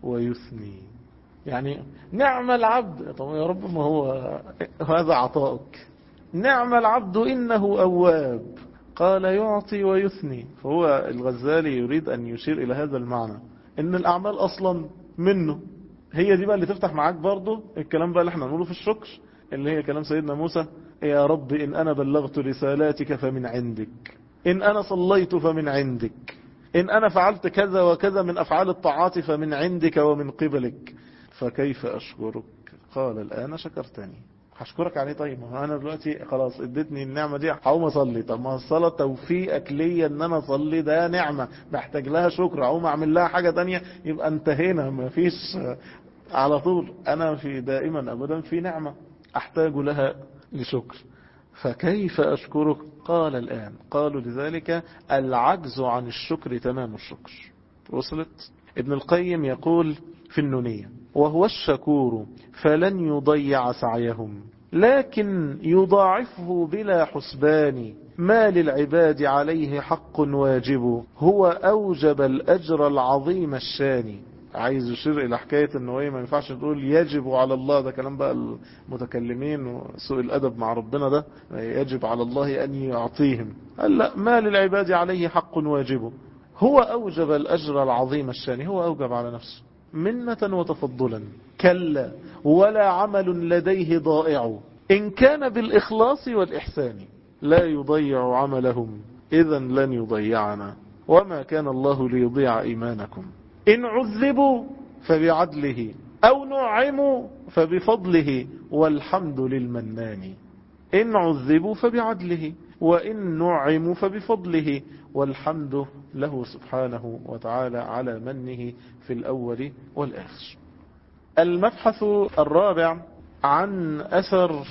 Speaker 1: ويثني يعني نعم العبد طب يا رب ما هو هذا عطاؤك نعم العبد إنه أواب قال يعطي ويثني فهو الغزالي يريد أن يشير إلى هذا المعنى إن الأعمال أصلا منه هي دي بقى اللي تفتح معاك برضه الكلام بقى اللي احنا نقوله في الشكر اللي هي كلام سيدنا موسى يا رب إن أنا بلغت رسالاتك فمن عندك إن أنا صليت فمن عندك إن أنا فعلت كذا وكذا من أفعال الطاعات فمن عندك ومن قبلك فكيف أشكرك قال الآن شكرتني هشكرك عليه طيب ما انا دلوقتي خلاص اديتني النعمه دي هقوم اصلي طب ما الصلاه توفيقك ليا ان انا اصلي ده نعمه محتاج لها شكر اقوم اعمل لها حاجه تانية يبقى انتهينا ما فيش على طول انا في دائما ابدا في نعمه احتاج لها لشكر فكيف أشكرك قال الآن قالوا لذلك العجز عن الشكر تمام الشكر وصلت ابن القيم يقول في النونية وهو الشكور فلن يضيع سعيهم لكن يضاعفه بلا حسبان ما للعباد عليه حق واجب هو أوجب الأجر العظيم الشاني عايز يشير الى حكاية انه ايه ما ينفعش تقول يجب على الله ده كلام بقى المتكلمين وسوء الادب مع ربنا ده يجب على الله ان يعطيهم قال لا ما للعباد عليه حق واجب هو اوجب الاجر العظيم الشاني هو اوجب على نفسه منة وتفضلا كلا ولا عمل لديه ضائع ان كان بالاخلاص والاحسان لا يضيع عملهم اذا لن يضيعنا وما كان الله ليضيع ايمانكم إن عذبوا فبعدله أو نعموا فبفضله والحمد للمنان إن عذبوا فبعدله وإن نعموا فبفضله والحمد له سبحانه وتعالى على منه في الأول والآخر المبحث الرابع عن أثر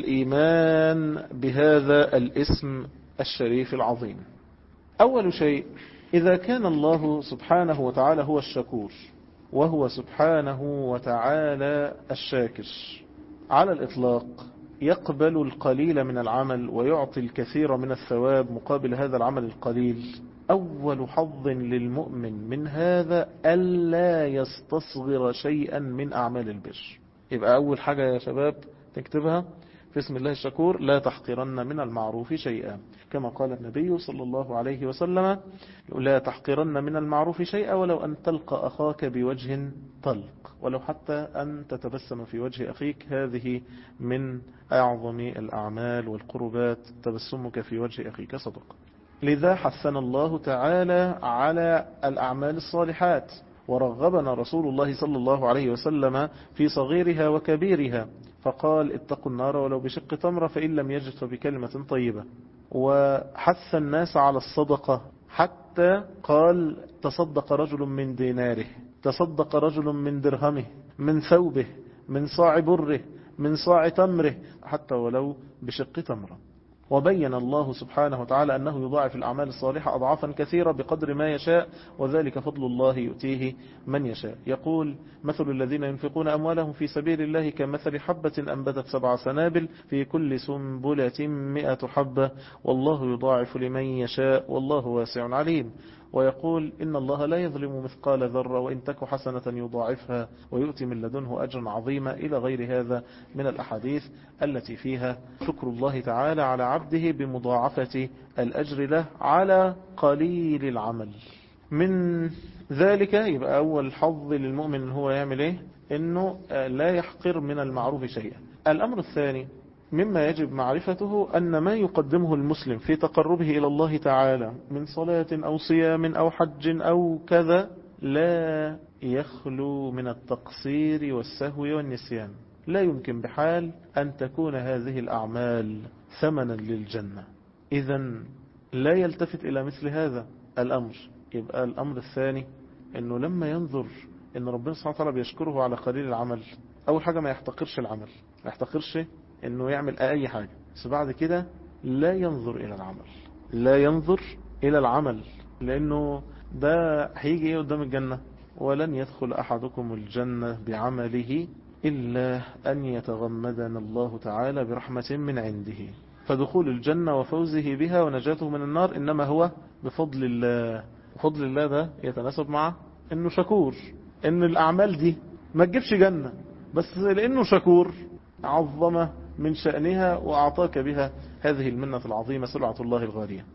Speaker 1: الإيمان بهذا الاسم الشريف العظيم أول شيء إذا كان الله سبحانه وتعالى هو الشكور وهو سبحانه وتعالى الشاكر على الإطلاق يقبل القليل من العمل ويعطي الكثير من الثواب مقابل هذا العمل القليل أول حظ للمؤمن من هذا ألا يستصغر شيئا من أعمال البر يبقى أول حاجة يا شباب تكتبها في اسم الله الشكور لا تحقرن من المعروف شيئا كما قال النبي صلى الله عليه وسلم لا تحقرن من المعروف شيئا ولو أن تلقى أخاك بوجه طلق ولو حتى أن تتبسم في وجه أخيك هذه من أعظم الأعمال والقربات تبسمك في وجه أخيك صدق لذا حثنا الله تعالى على الأعمال الصالحات ورغبنا رسول الله صلى الله عليه وسلم في صغيرها وكبيرها فقال اتقوا النار ولو بشق تمرة فإن لم يجد فبكلمة طيبة وحث الناس على الصدقة حتى قال تصدق رجل من ديناره تصدق رجل من درهمه من ثوبه من صاع بره من صاع تمره حتى ولو بشق تمره وبين الله سبحانه وتعالى أنه يضاعف الأعمال الصالحة أضعافا كثيرة بقدر ما يشاء وذلك فضل الله يؤتيه من يشاء يقول مثل الذين ينفقون أموالهم في سبيل الله كمثل حبة أنبتت سبع سنابل في كل سنبلة مئة حبة والله يضاعف لمن يشاء والله واسع عليم ويقول إن الله لا يظلم مثقال ذرة وإن تك حسنة يضاعفها ويؤتي من لدنه أجرا عظيما إلى غير هذا من الأحاديث التي فيها شكر الله تعالى على عبده بمضاعفة الأجر له على قليل العمل من ذلك يبقى أول حظ للمؤمن هو يعمل إيه إنه لا يحقر من المعروف شيئا الأمر الثاني مما يجب معرفته أن ما يقدمه المسلم في تقربه إلى الله تعالى من صلاة أو صيام أو حج أو كذا لا يخلو من التقصير والسهو والنسيان لا يمكن بحال أن تكون هذه الأعمال ثمنا للجنة إذا لا يلتفت إلى مثل هذا الأمر يبقى الأمر الثاني أنه لما ينظر أن ربنا سبحانه وتعالى بيشكره على قليل العمل أول حاجة ما يحتقرش العمل ما يحتقرش أنه يعمل أي حاجة بس بعد كده لا ينظر إلى العمل لا ينظر إلى العمل لأنه ده هيجي إيه قدام الجنة ولن يدخل أحدكم الجنة بعمله إلا أن يتغمدنا الله تعالى برحمة من عنده فدخول الجنة وفوزه بها ونجاته من النار إنما هو بفضل الله وفضل الله ده يتناسب مع أنه شكور أن الأعمال دي ما تجيبش جنة بس لأنه شكور عظم من شأنها وأعطاك بها هذه المنة العظيمة سلعة الله الغالية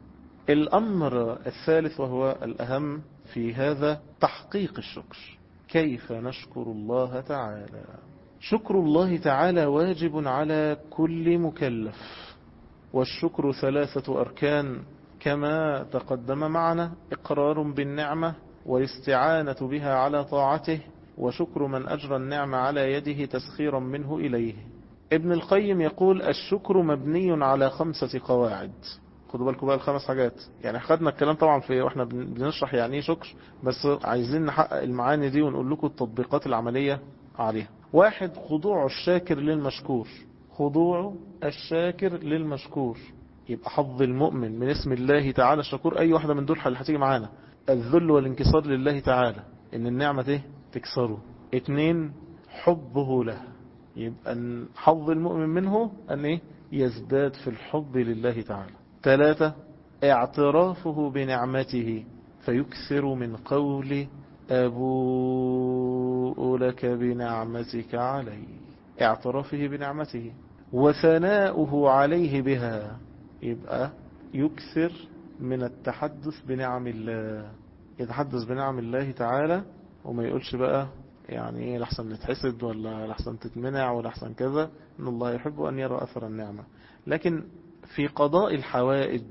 Speaker 1: الأمر الثالث وهو الأهم في هذا تحقيق الشكر كيف نشكر الله تعالى شكر الله تعالى واجب على كل مكلف والشكر ثلاثة أركان كما تقدم معنا إقرار بالنعمة والاستعانة بها على طاعته وشكر من أجرى النعمة على يده تسخيرا منه إليه ابن القيم يقول الشكر مبني على خمسة قواعد خدوا بالكم بقى الخمس حاجات يعني خدنا الكلام طبعا في واحنا بنشرح يعني ايه شكر بس عايزين نحقق المعاني دي ونقول لكم التطبيقات العملية عليها واحد خضوع الشاكر للمشكور خضوع الشاكر للمشكور يبقى حظ المؤمن من اسم الله تعالى الشكور اي واحدة من دول اللي هتيجي معانا الذل والانكسار لله تعالى ان النعمة ايه تكسره اتنين حبه له يبقى حظ المؤمن منه ان ايه يزداد في الحب لله تعالى ثلاثة اعترافه بنعمته فيكثر من قول أبوء لك بنعمتك علي اعترافه بنعمته وثناؤه عليه بها يبقى يكثر من التحدث بنعم الله يتحدث بنعم الله تعالى وما يقولش بقى يعني ايه لحسن نتحسد ولا لحسن تتمنع ولا لحسن كذا ان الله يحب ان يرى اثر النعمة لكن في قضاء الحوائج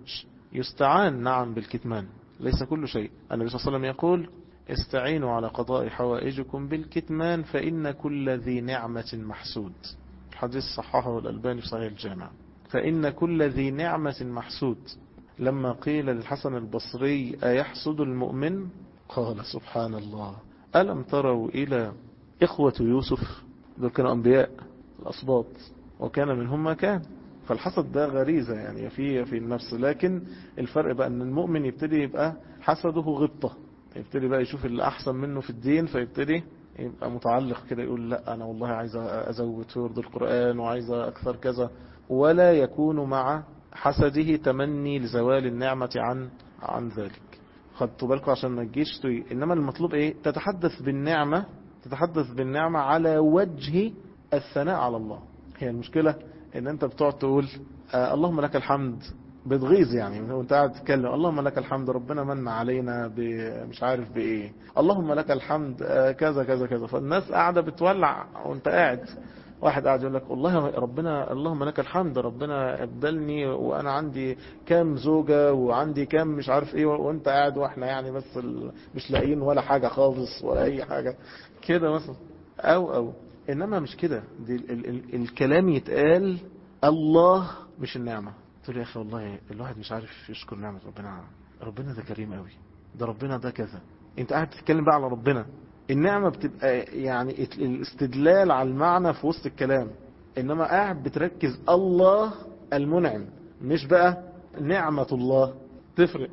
Speaker 1: يستعان نعم بالكتمان ليس كل شيء النبي صلى الله عليه وسلم يقول استعينوا على قضاء حوائجكم بالكتمان فإن كل ذي نعمة محسود الحديث صححه الألباني في صحيح الجامع فإن كل ذي نعمة محسود لما قيل للحسن البصري أيحسد المؤمن قال سبحان الله ألم تروا إلى إخوة يوسف دول كانوا أنبياء الأصباط وكان منهم ما كان فالحسد ده غريزة يعني في في النفس لكن الفرق بقى ان المؤمن يبتدي يبقى حسده غبطة يبتدي بقى يشوف اللي احسن منه في الدين فيبتدي يبقى متعلق كده يقول لا انا والله عايز ازود في ورد القرآن وعايز اكثر كذا ولا يكون مع حسده تمني لزوال النعمة عن عن ذلك خدتوا بالكم عشان ما تجيش انما المطلوب ايه تتحدث بالنعمة تتحدث بالنعمة على وجه الثناء على الله هي المشكلة ان انت بتقعد تقول آه اللهم لك الحمد بتغيظ يعني وانت قاعد تتكلم اللهم لك الحمد ربنا من علينا مش عارف بايه اللهم لك الحمد آه كذا كذا كذا فالناس قاعدة بتولع وانت قاعد واحد قاعد يقول لك والله ربنا اللهم لك الحمد ربنا ابدلني وانا عندي كام زوجة وعندي كام مش عارف ايه وانت قاعد واحنا يعني بس مش لاقيين ولا حاجة خالص ولا اي حاجة كده مثلا او او انما مش كده دي ال ال الكلام يتقال الله مش النعمة تقول يا اخي والله الواحد مش عارف يشكر نعمة ربنا ربنا ده كريم قوي ده ربنا ده كذا انت قاعد تتكلم بقى على ربنا النعمة بتبقى يعني الاستدلال على المعنى في وسط الكلام انما قاعد بتركز الله المنعم مش بقى نعمة الله تفرق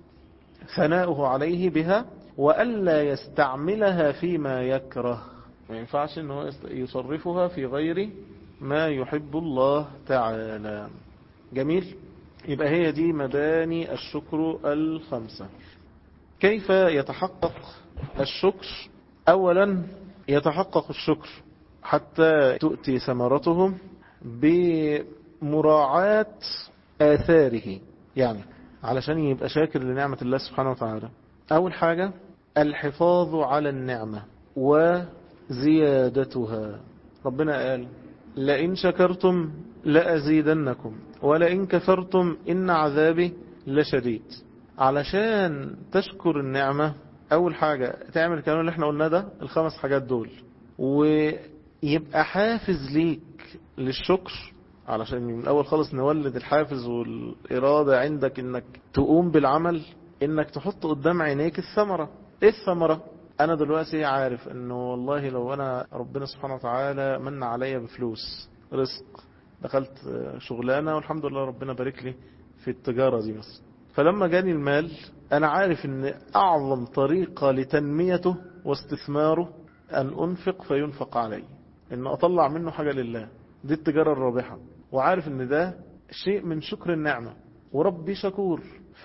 Speaker 1: ثناؤه عليه بها وألا يستعملها فيما يكره ما ينفعش انه يصرفها في غير ما يحب الله تعالى جميل يبقى هي دي مباني الشكر الخمسة كيف يتحقق الشكر اولا يتحقق الشكر حتى تؤتي ثمرته بمراعاة آثاره يعني علشان يبقى شاكر لنعمة الله سبحانه وتعالى أول حاجة الحفاظ على النعمة وزيادتها ربنا قال لئن شكرتم لأزيدنكم ولئن كفرتم إن عذابي لشديد علشان تشكر النعمة أول حاجة تعمل الكلام اللي احنا قلنا ده الخمس حاجات دول ويبقى حافز ليك للشكر علشان من الأول خالص نولد الحافز والإرادة عندك إنك تقوم بالعمل إنك تحط قدام عينيك الثمرة إيه الثمرة؟ أنا دلوقتي عارف إنه والله لو أنا ربنا سبحانه وتعالى من عليا بفلوس رزق دخلت شغلانة والحمد لله ربنا بارك لي في التجارة دي مثلا فلما جاني المال أنا عارف إن أعظم طريقة لتنميته واستثماره أن أنفق فينفق علي إن أطلع منه حاجة لله دي التجارة الرابحة وعارف إن ده شيء من شكر النعمة وربي شكور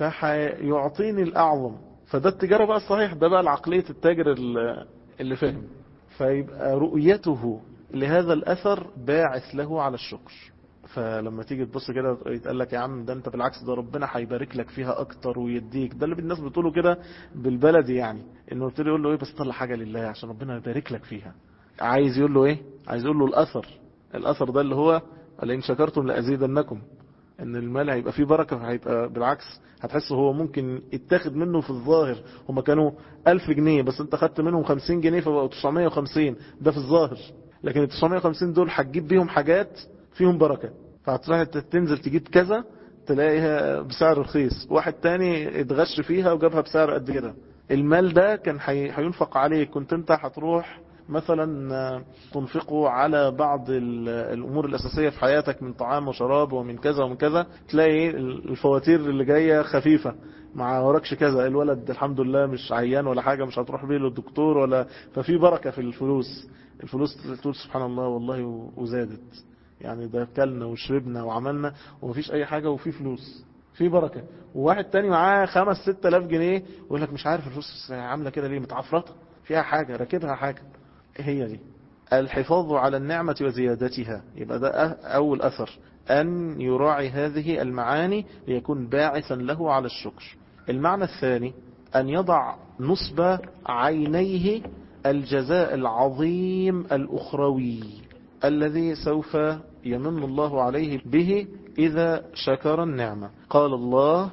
Speaker 1: فحيعطيني الأعظم فده التجارة بقى الصحيح ده بقى العقلية التاجر اللي فهم فيبقى رؤيته لهذا الأثر باعث له على الشكر فلما تيجي تبص كده يتقال لك يا عم ده انت بالعكس ده ربنا هيبارك لك فيها اكتر ويديك ده اللي الناس بتقوله كده بالبلدي يعني انه قلت له يقول له ايه بس طلع حاجه لله عشان ربنا يبارك لك فيها عايز يقول له ايه عايز يقول له الاثر الاثر ده اللي هو لئن شكرتم لازيدنكم ان المال هيبقى فيه بركه فهيبقى بالعكس هتحس هو ممكن يتاخد منه في الظاهر هما كانوا 1000 جنيه بس انت خدت منهم 50 جنيه فبقوا 950 ده في الظاهر لكن ال 950 دول هتجيب بيهم حاجات فيهم بركة فهتروح تنزل تجيب كذا تلاقيها بسعر رخيص واحد تاني اتغش فيها وجابها بسعر قد كده المال ده كان هينفق عليك كنت انت هتروح مثلا تنفقه على بعض الامور الاساسية في حياتك من طعام وشراب ومن كذا ومن كذا تلاقي الفواتير اللي جاية خفيفة ما وراكش كذا الولد الحمد لله مش عيان ولا حاجة مش هتروح بيه للدكتور ولا ففي بركة في الفلوس الفلوس تقول سبحان الله والله وزادت يعني ده كلنا وشربنا وعملنا ومفيش اي حاجة وفي فلوس في بركة وواحد تاني معاه خمس ست الاف جنيه ويقول لك مش عارف الفلوس عاملة كده ليه متعفرطة فيها حاجة راكبها حاجة هي دي الحفاظ على النعمة وزيادتها يبقى ده اول اثر ان يراعي هذه المعاني ليكون باعثا له على الشكر المعنى الثاني ان يضع نصب عينيه الجزاء العظيم الاخروي الذي سوف يمن الله عليه به إذا شكر النعمة قال الله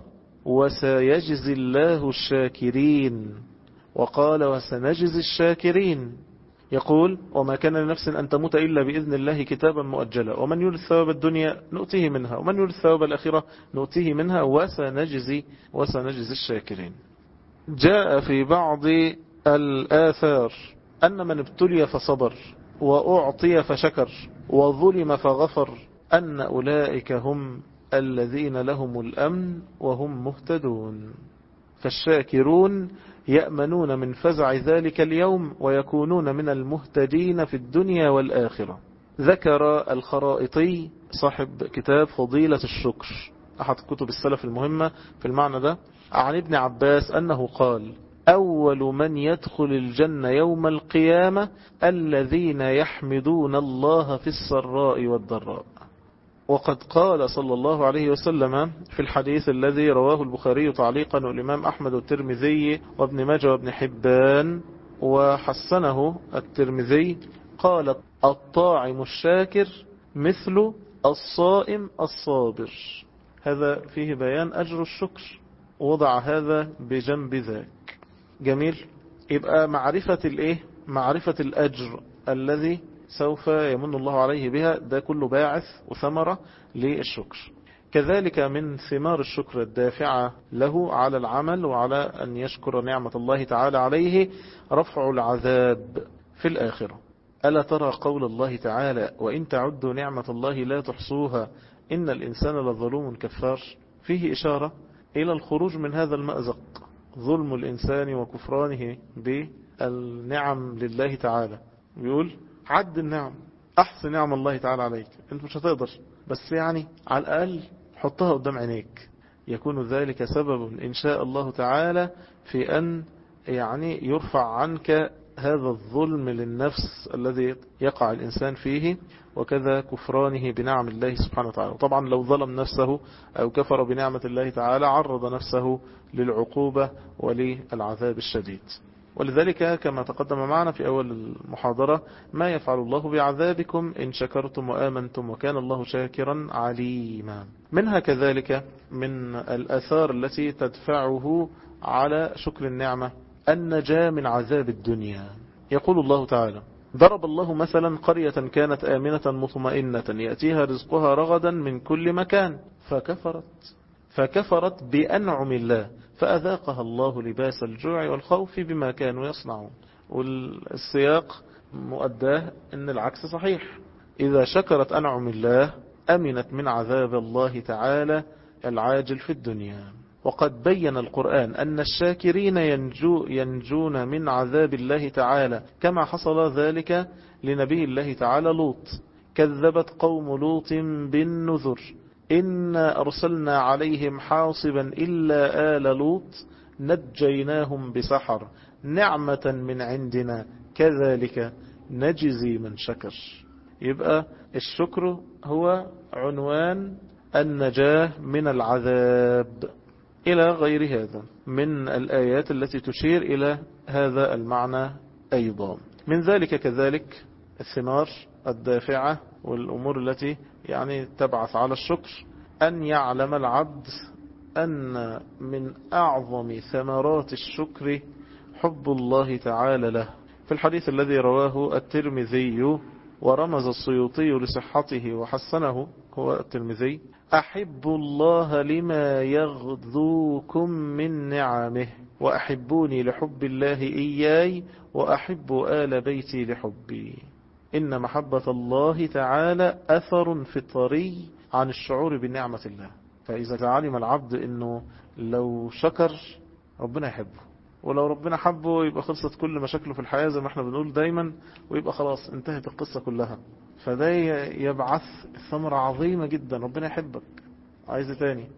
Speaker 1: وسيجزي الله الشاكرين وقال وسنجزي الشاكرين يقول وما كان لنفس أن تموت إلا بإذن الله كتابا مؤجلا ومن يريد ثواب الدنيا نؤتيه منها ومن يريد ثواب الأخرة نؤتيه منها وسنجزي وسنجزي الشاكرين جاء في بعض الآثار أن من ابتلي فصبر وأعطي فشكر وظلم فغفر أن أولئك هم الذين لهم الأمن وهم مهتدون فالشاكرون يأمنون من فزع ذلك اليوم ويكونون من المهتدين في الدنيا والآخرة ذكر الخرائطي صاحب كتاب فضيلة الشكر أحد كتب السلف المهمة في المعنى ده عن ابن عباس أنه قال أول من يدخل الجنة يوم القيامة الذين يحمدون الله في السراء والضراء وقد قال صلى الله عليه وسلم في الحديث الذي رواه البخاري تعليقا والإمام أحمد والترمذي وابن ماجه وابن حبان وحسنه الترمذي قال الطاعم الشاكر مثل الصائم الصابر هذا فيه بيان أجر الشكر وضع هذا بجنب ذاك جميل يبقى معرفة الايه معرفة الاجر الذي سوف يمن الله عليه بها ده كله باعث وثمرة للشكر كذلك من ثمار الشكر الدافعة له على العمل وعلى أن يشكر نعمة الله تعالى عليه رفع العذاب في الآخرة ألا ترى قول الله تعالى وإن تعدوا نعمة الله لا تحصوها إن الإنسان لظلوم كفار فيه إشارة إلى الخروج من هذا المأزق ظلم الإنسان وكفرانه بالنعم لله تعالى بيقول عد النعم أحسن نعم الله تعالى عليك أنت مش هتقدر بس يعني على الأقل حطها قدام عينيك يكون ذلك سبب إن شاء الله تعالى في أن يعني يرفع عنك هذا الظلم للنفس الذي يقع الإنسان فيه وكذا كفرانه بنعم الله سبحانه وتعالى وطبعا لو ظلم نفسه أو كفر بنعمة الله تعالى عرض نفسه للعقوبة وللعذاب الشديد ولذلك كما تقدم معنا في أول المحاضرة ما يفعل الله بعذابكم إن شكرتم وآمنتم وكان الله شاكرا عليما منها كذلك من الأثار التي تدفعه على شكر النعمة النجاة من عذاب الدنيا يقول الله تعالى ضرب الله مثلا قرية كانت آمنة مطمئنة يأتيها رزقها رغدا من كل مكان فكفرت فكفرت بأنعم الله فأذاقها الله لباس الجوع والخوف بما كانوا يصنعون والسياق مؤداه أن العكس صحيح إذا شكرت أنعم الله أمنت من عذاب الله تعالى العاجل في الدنيا وقد بين القرآن أن الشاكرين ينجو ينجون من عذاب الله تعالى كما حصل ذلك لنبي الله تعالى لوط كذبت قوم لوط بالنذر إنا أرسلنا عليهم حاصبا إلا آل لوط نجيناهم بسحر نعمة من عندنا كذلك نجزي من شكر يبقى الشكر هو عنوان النجاة من العذاب إلى غير هذا من الآيات التي تشير إلى هذا المعنى أيضا من ذلك كذلك الثمار الدافعة والأمور التي يعني تبعث على الشكر أن يعلم العبد أن من أعظم ثمرات الشكر حب الله تعالى له في الحديث الذي رواه الترمذي ورمز السيوطي لصحته وحسنه هو الترمذي أحب الله لما يغذوكم من نعمه وأحبوني لحب الله إياي وأحب آل بيتي لحبي إن محبة الله تعالى أثر فطري عن الشعور بنعمة الله فإذا علم العبد أنه لو شكر ربنا يحبه ولو ربنا حبه يبقى خلصت كل مشاكله في الحياة زي ما احنا بنقول دايما ويبقى خلاص انتهت القصة كلها فده يبعث ثمرة عظيمة جدا ربنا يحبك عايز تاني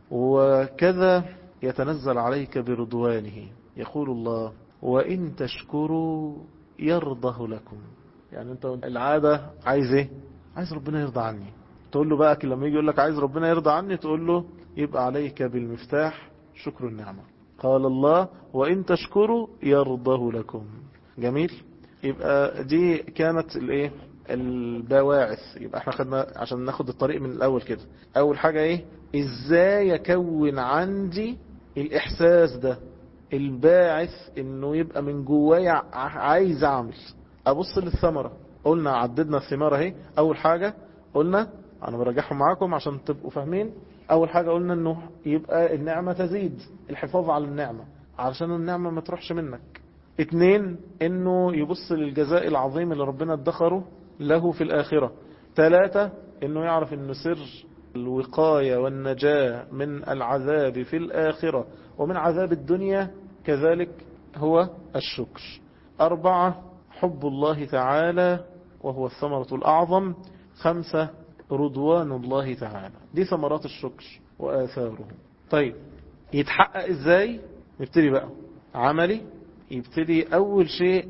Speaker 1: وكذا يتنزل عليك برضوانه يقول الله وإن تشكروا يرضه لكم يعني انت العادة عايز ايه عايز ربنا يرضى عني تقول له بقى لما يجي يقول لك عايز ربنا يرضى عني تقول له يبقى عليك بالمفتاح شكر النعمة قال الله وإن تشكروا يرضه لكم جميل يبقى دي كانت الايه البواعث يبقى احنا خدنا عشان ناخد الطريق من الاول كده اول حاجة ايه ازاي اكون عندي الاحساس ده الباعث انه يبقى من جوايا عايز اعمل ابص للثمرة قلنا عددنا الثمار اهي اول حاجة قلنا انا براجعهم معاكم عشان تبقوا فاهمين اول حاجة قلنا انه يبقى النعمة تزيد الحفاظ على النعمة علشان النعمة ما تروحش منك اتنين انه يبص للجزاء العظيم اللي ربنا ادخره له في الاخرة ثلاثة انه يعرف ان سر الوقاية والنجاة من العذاب في الاخرة ومن عذاب الدنيا كذلك هو الشكر اربعة حب الله تعالى وهو الثمرة الاعظم خمسة رضوان الله تعالى دي ثمرات الشكر وآثاره طيب يتحقق ازاي نبتدي بقى عملي يبتدي اول شيء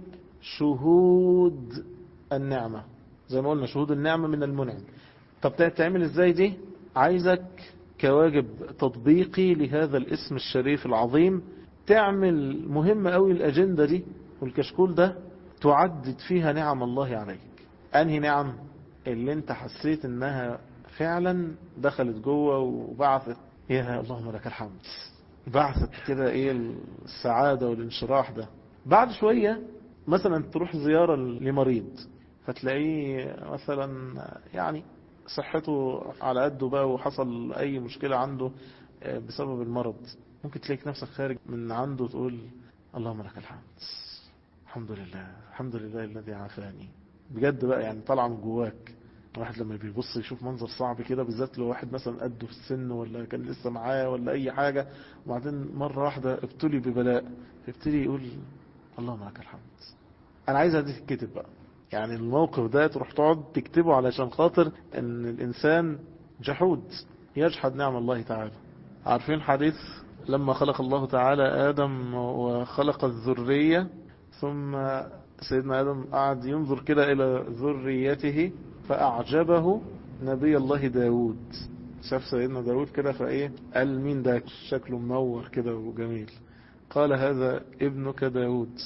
Speaker 1: شهود النعمة زي ما قلنا شهود النعمة من المنعم طب تعمل ازاي دي عايزك كواجب تطبيقي لهذا الاسم الشريف العظيم تعمل مهم قوي الاجندة دي والكشكول ده تعدد فيها نعم الله عليك انهي نعم اللي انت حسيت انها فعلا دخلت جوه وبعثت يا اللهم لك الحمد بعثت كده ايه السعادة والانشراح ده بعد شوية مثلا تروح زيارة لمريض فتلاقيه مثلا يعني صحته على قده بقى وحصل اي مشكلة عنده بسبب المرض ممكن تلاقيك نفسك خارج من عنده تقول اللهم لك الحمد الحمد لله الحمد لله الذي عافاني بجد بقى يعني طالعه من جواك الواحد لما بيبص يشوف منظر صعب كده بالذات لو واحد مثلا قده في السن ولا كان لسه معاه ولا اي حاجة وبعدين مرة واحدة ابتلي ببلاء فابتدي يقول اللهم لك الحمد انا عايزها دي تتكتب بقى يعني الموقف ده تروح تقعد تكتبه علشان خاطر ان الانسان جحود يجحد نعم الله تعالى عارفين حديث لما خلق الله تعالى آدم وخلق الذرية ثم سيدنا آدم قعد ينظر كده إلى ذريته فأعجبه نبي الله داود شاف سيدنا داود كده فإيه قال مين ده شكله منور كده وجميل قال هذا ابنك داود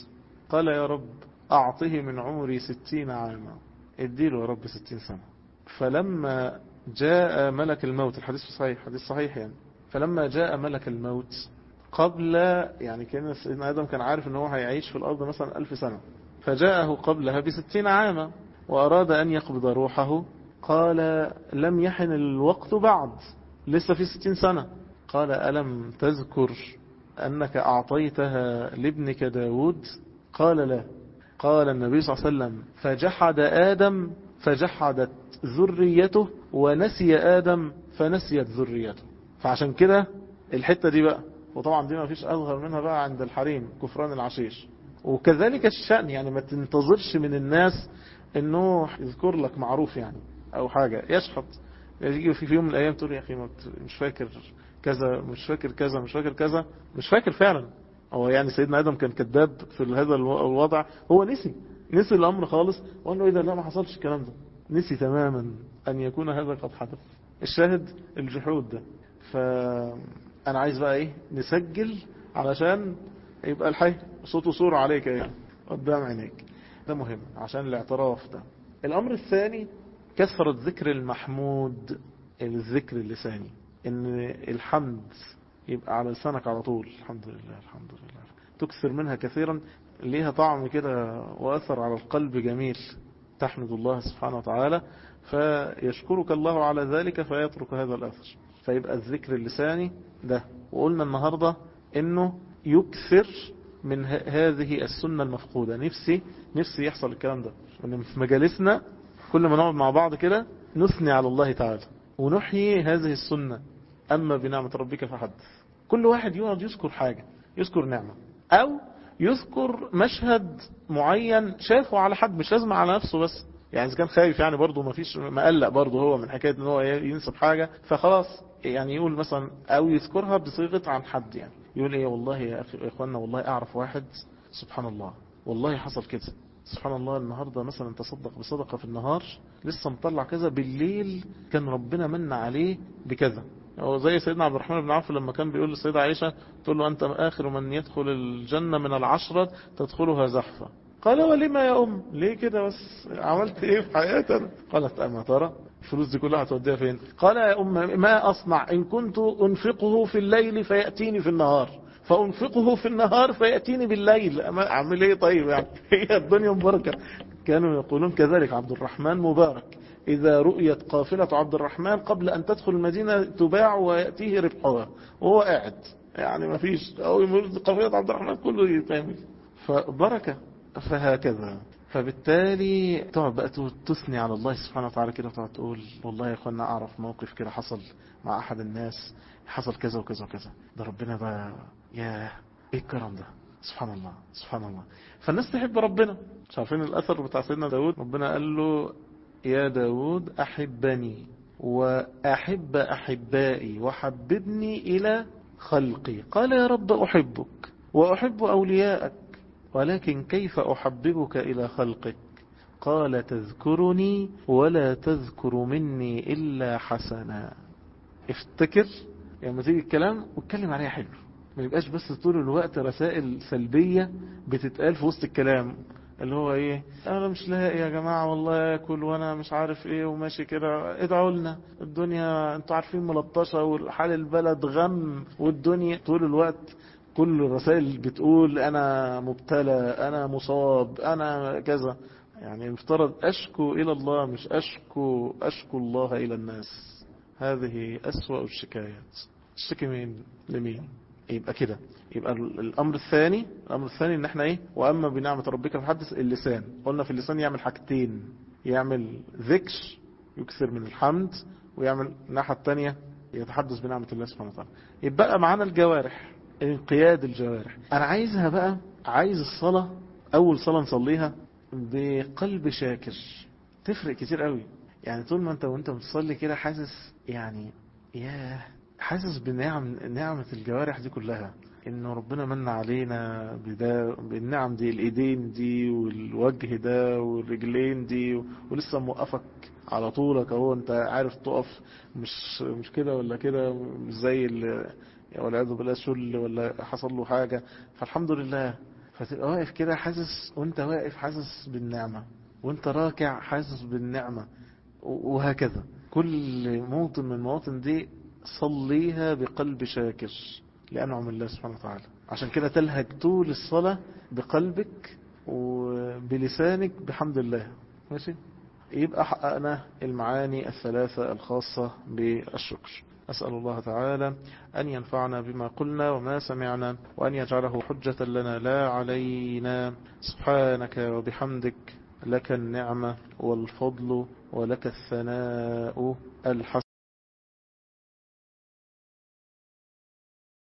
Speaker 1: قال يا رب أعطه من عمري ستين عاما اديله يا رب ستين سنة فلما جاء ملك الموت الحديث صحيح حديث صحيح يعني فلما جاء ملك الموت قبل يعني كان سيدنا آدم كان عارف ان هو هيعيش في الأرض مثلا ألف سنة فجاءه قبلها بستين عاما وأراد أن يقبض روحه قال لم يحن الوقت بعد لسه في ستين سنة قال ألم تذكر أنك أعطيتها لابنك داود قال لا قال النبي صلى الله عليه وسلم فجحد آدم فجحدت ذريته ونسي آدم فنسيت ذريته فعشان كده الحتة دي بقى وطبعا دي ما فيش أظهر منها بقى عند الحريم كفران العشيش وكذلك الشأن يعني ما تنتظرش من الناس انه يذكر لك معروف يعني او حاجة يشحط يجي في يوم من الايام تقول يا اخي مش فاكر كذا مش فاكر كذا مش فاكر كذا مش فاكر فعلا هو يعني سيدنا ادم كان كذاب في هذا الوضع هو نسي نسي الامر خالص وقال له اذا لا ما حصلش الكلام ده نسي تماما ان يكون هذا قد حدث الشاهد الجحود ده فانا عايز بقى ايه نسجل علشان يبقى الحي صوت وصورة عليك يعني قدام عينيك ده مهم عشان الاعتراف ده الامر الثاني كثرة ذكر المحمود الذكر اللساني ان الحمد يبقى على لسانك على طول الحمد لله الحمد لله تكثر منها كثيرا ليها طعم كده واثر على القلب جميل تحمد الله سبحانه وتعالى فيشكرك الله على ذلك فيترك هذا الاثر فيبقى الذكر اللساني ده وقلنا النهاردة انه يكثر من هذه السنة المفقودة نفسي نفسي يحصل الكلام ده ان في مجالسنا كل ما نقعد مع بعض كده نثني على الله تعالى ونحيي هذه السنة أما بنعمة ربك فحدث كل واحد يقعد يذكر حاجة يذكر نعمة أو يذكر مشهد معين شافه على حد مش لازم على نفسه بس يعني إذا كان خايف يعني برضه ما فيش مقلق برضه هو من حكاية ان هو ينسب حاجة فخلاص يعني يقول مثلا أو يذكرها بصيغة عن حد يعني يقول ايه والله يا أخي يا إخواننا والله أعرف واحد سبحان الله والله حصل كده سبحان الله النهاردة مثلا تصدق بصدقة في النهار لسه مطلع كذا بالليل كان ربنا من عليه بكذا هو زي سيدنا عبد الرحمن بن عوف لما كان بيقول للسيدة عائشة تقول له أنت آخر من يدخل الجنة من العشرة تدخلها زحفة قال ولما يا أم ليه كده بس عملت إيه في حياتنا قالت أما ترى الفلوس دي كلها هتوديها فين قال يا أم ما أصنع إن كنت أنفقه في الليل فيأتيني في النهار فأنفقه في النهار فيأتيني بالليل أعمل إيه طيب يعني هي الدنيا مباركة كانوا يقولون كذلك عبد الرحمن مبارك إذا رؤيت قافلة عبد الرحمن قبل أن تدخل المدينة تباع ويأتيه ربحها وهو قاعد يعني ما فيش أو قافلة عبد الرحمن كله يتعمل فبركة فهكذا فبالتالي تقعد بقى تثني على الله سبحانه وتعالى كده وتقعد تقول والله يا اخوانا اعرف موقف كده حصل مع احد الناس حصل كذا وكذا وكذا ده ربنا بقى يا ايه الكرم ده سبحان الله سبحان الله فالناس تحب ربنا مش عارفين الاثر بتاع سيدنا داود ربنا قال له يا داود احبني واحب احبائي وحببني الى خلقي قال يا رب احبك واحب اولياءك ولكن كيف أحببك إلى خلقك قال تذكرني ولا تذكر مني إلا حسنا افتكر لما تيجي الكلام واتكلم عليها حلو ما يبقاش بس طول الوقت رسائل سلبية بتتقال في وسط الكلام اللي هو ايه انا مش لاقي يا جماعة والله اكل وانا مش عارف ايه وماشي كده ادعوا لنا الدنيا انتوا عارفين ملطشة والحال البلد غم والدنيا طول الوقت كل الرسائل بتقول انا مبتلى انا مصاب انا كذا يعني المفترض اشكو الى الله مش اشكو اشكو الله الى الناس هذه اسوأ الشكايات الشكي مين لمين يبقى كده يبقى الامر الثاني الامر الثاني ان احنا ايه واما بنعمة ربك فحدث اللسان قلنا في اللسان يعمل حاجتين يعمل ذكر يكثر من الحمد ويعمل الناحية الثانية يتحدث بنعمة الله سبحانه وتعالى يبقى معانا الجوارح انقياد الجوارح انا عايزها بقى عايز الصلاة اول صلاة نصليها بقلب شاكر تفرق كتير قوي يعني طول ما انت وانت بتصلي كده حاسس يعني ياه حاسس بنعم نعمة الجوارح دي كلها انه ربنا من علينا بدا بالنعم دي الايدين دي والوجه ده والرجلين دي ولسه موقفك على طولك اهو انت عارف تقف مش مش كده ولا كده مش زي والعياذ بالله شل ولا حصل له حاجة فالحمد لله فتبقى واقف كده حاسس وانت واقف حاسس بالنعمة وانت راكع حاسس بالنعمة وهكذا كل موطن من المواطن دي صليها بقلب شاكر لأنعم الله سبحانه وتعالى عشان كده تلهج طول الصلاة بقلبك وبلسانك بحمد الله ماشي يبقى حققنا المعاني الثلاثة الخاصة بالشكر أسأل الله تعالى أن ينفعنا بما قلنا وما سمعنا وأن يجعله حجة لنا لا علينا سبحانك وبحمدك لك النعمة والفضل ولك الثناء الحسن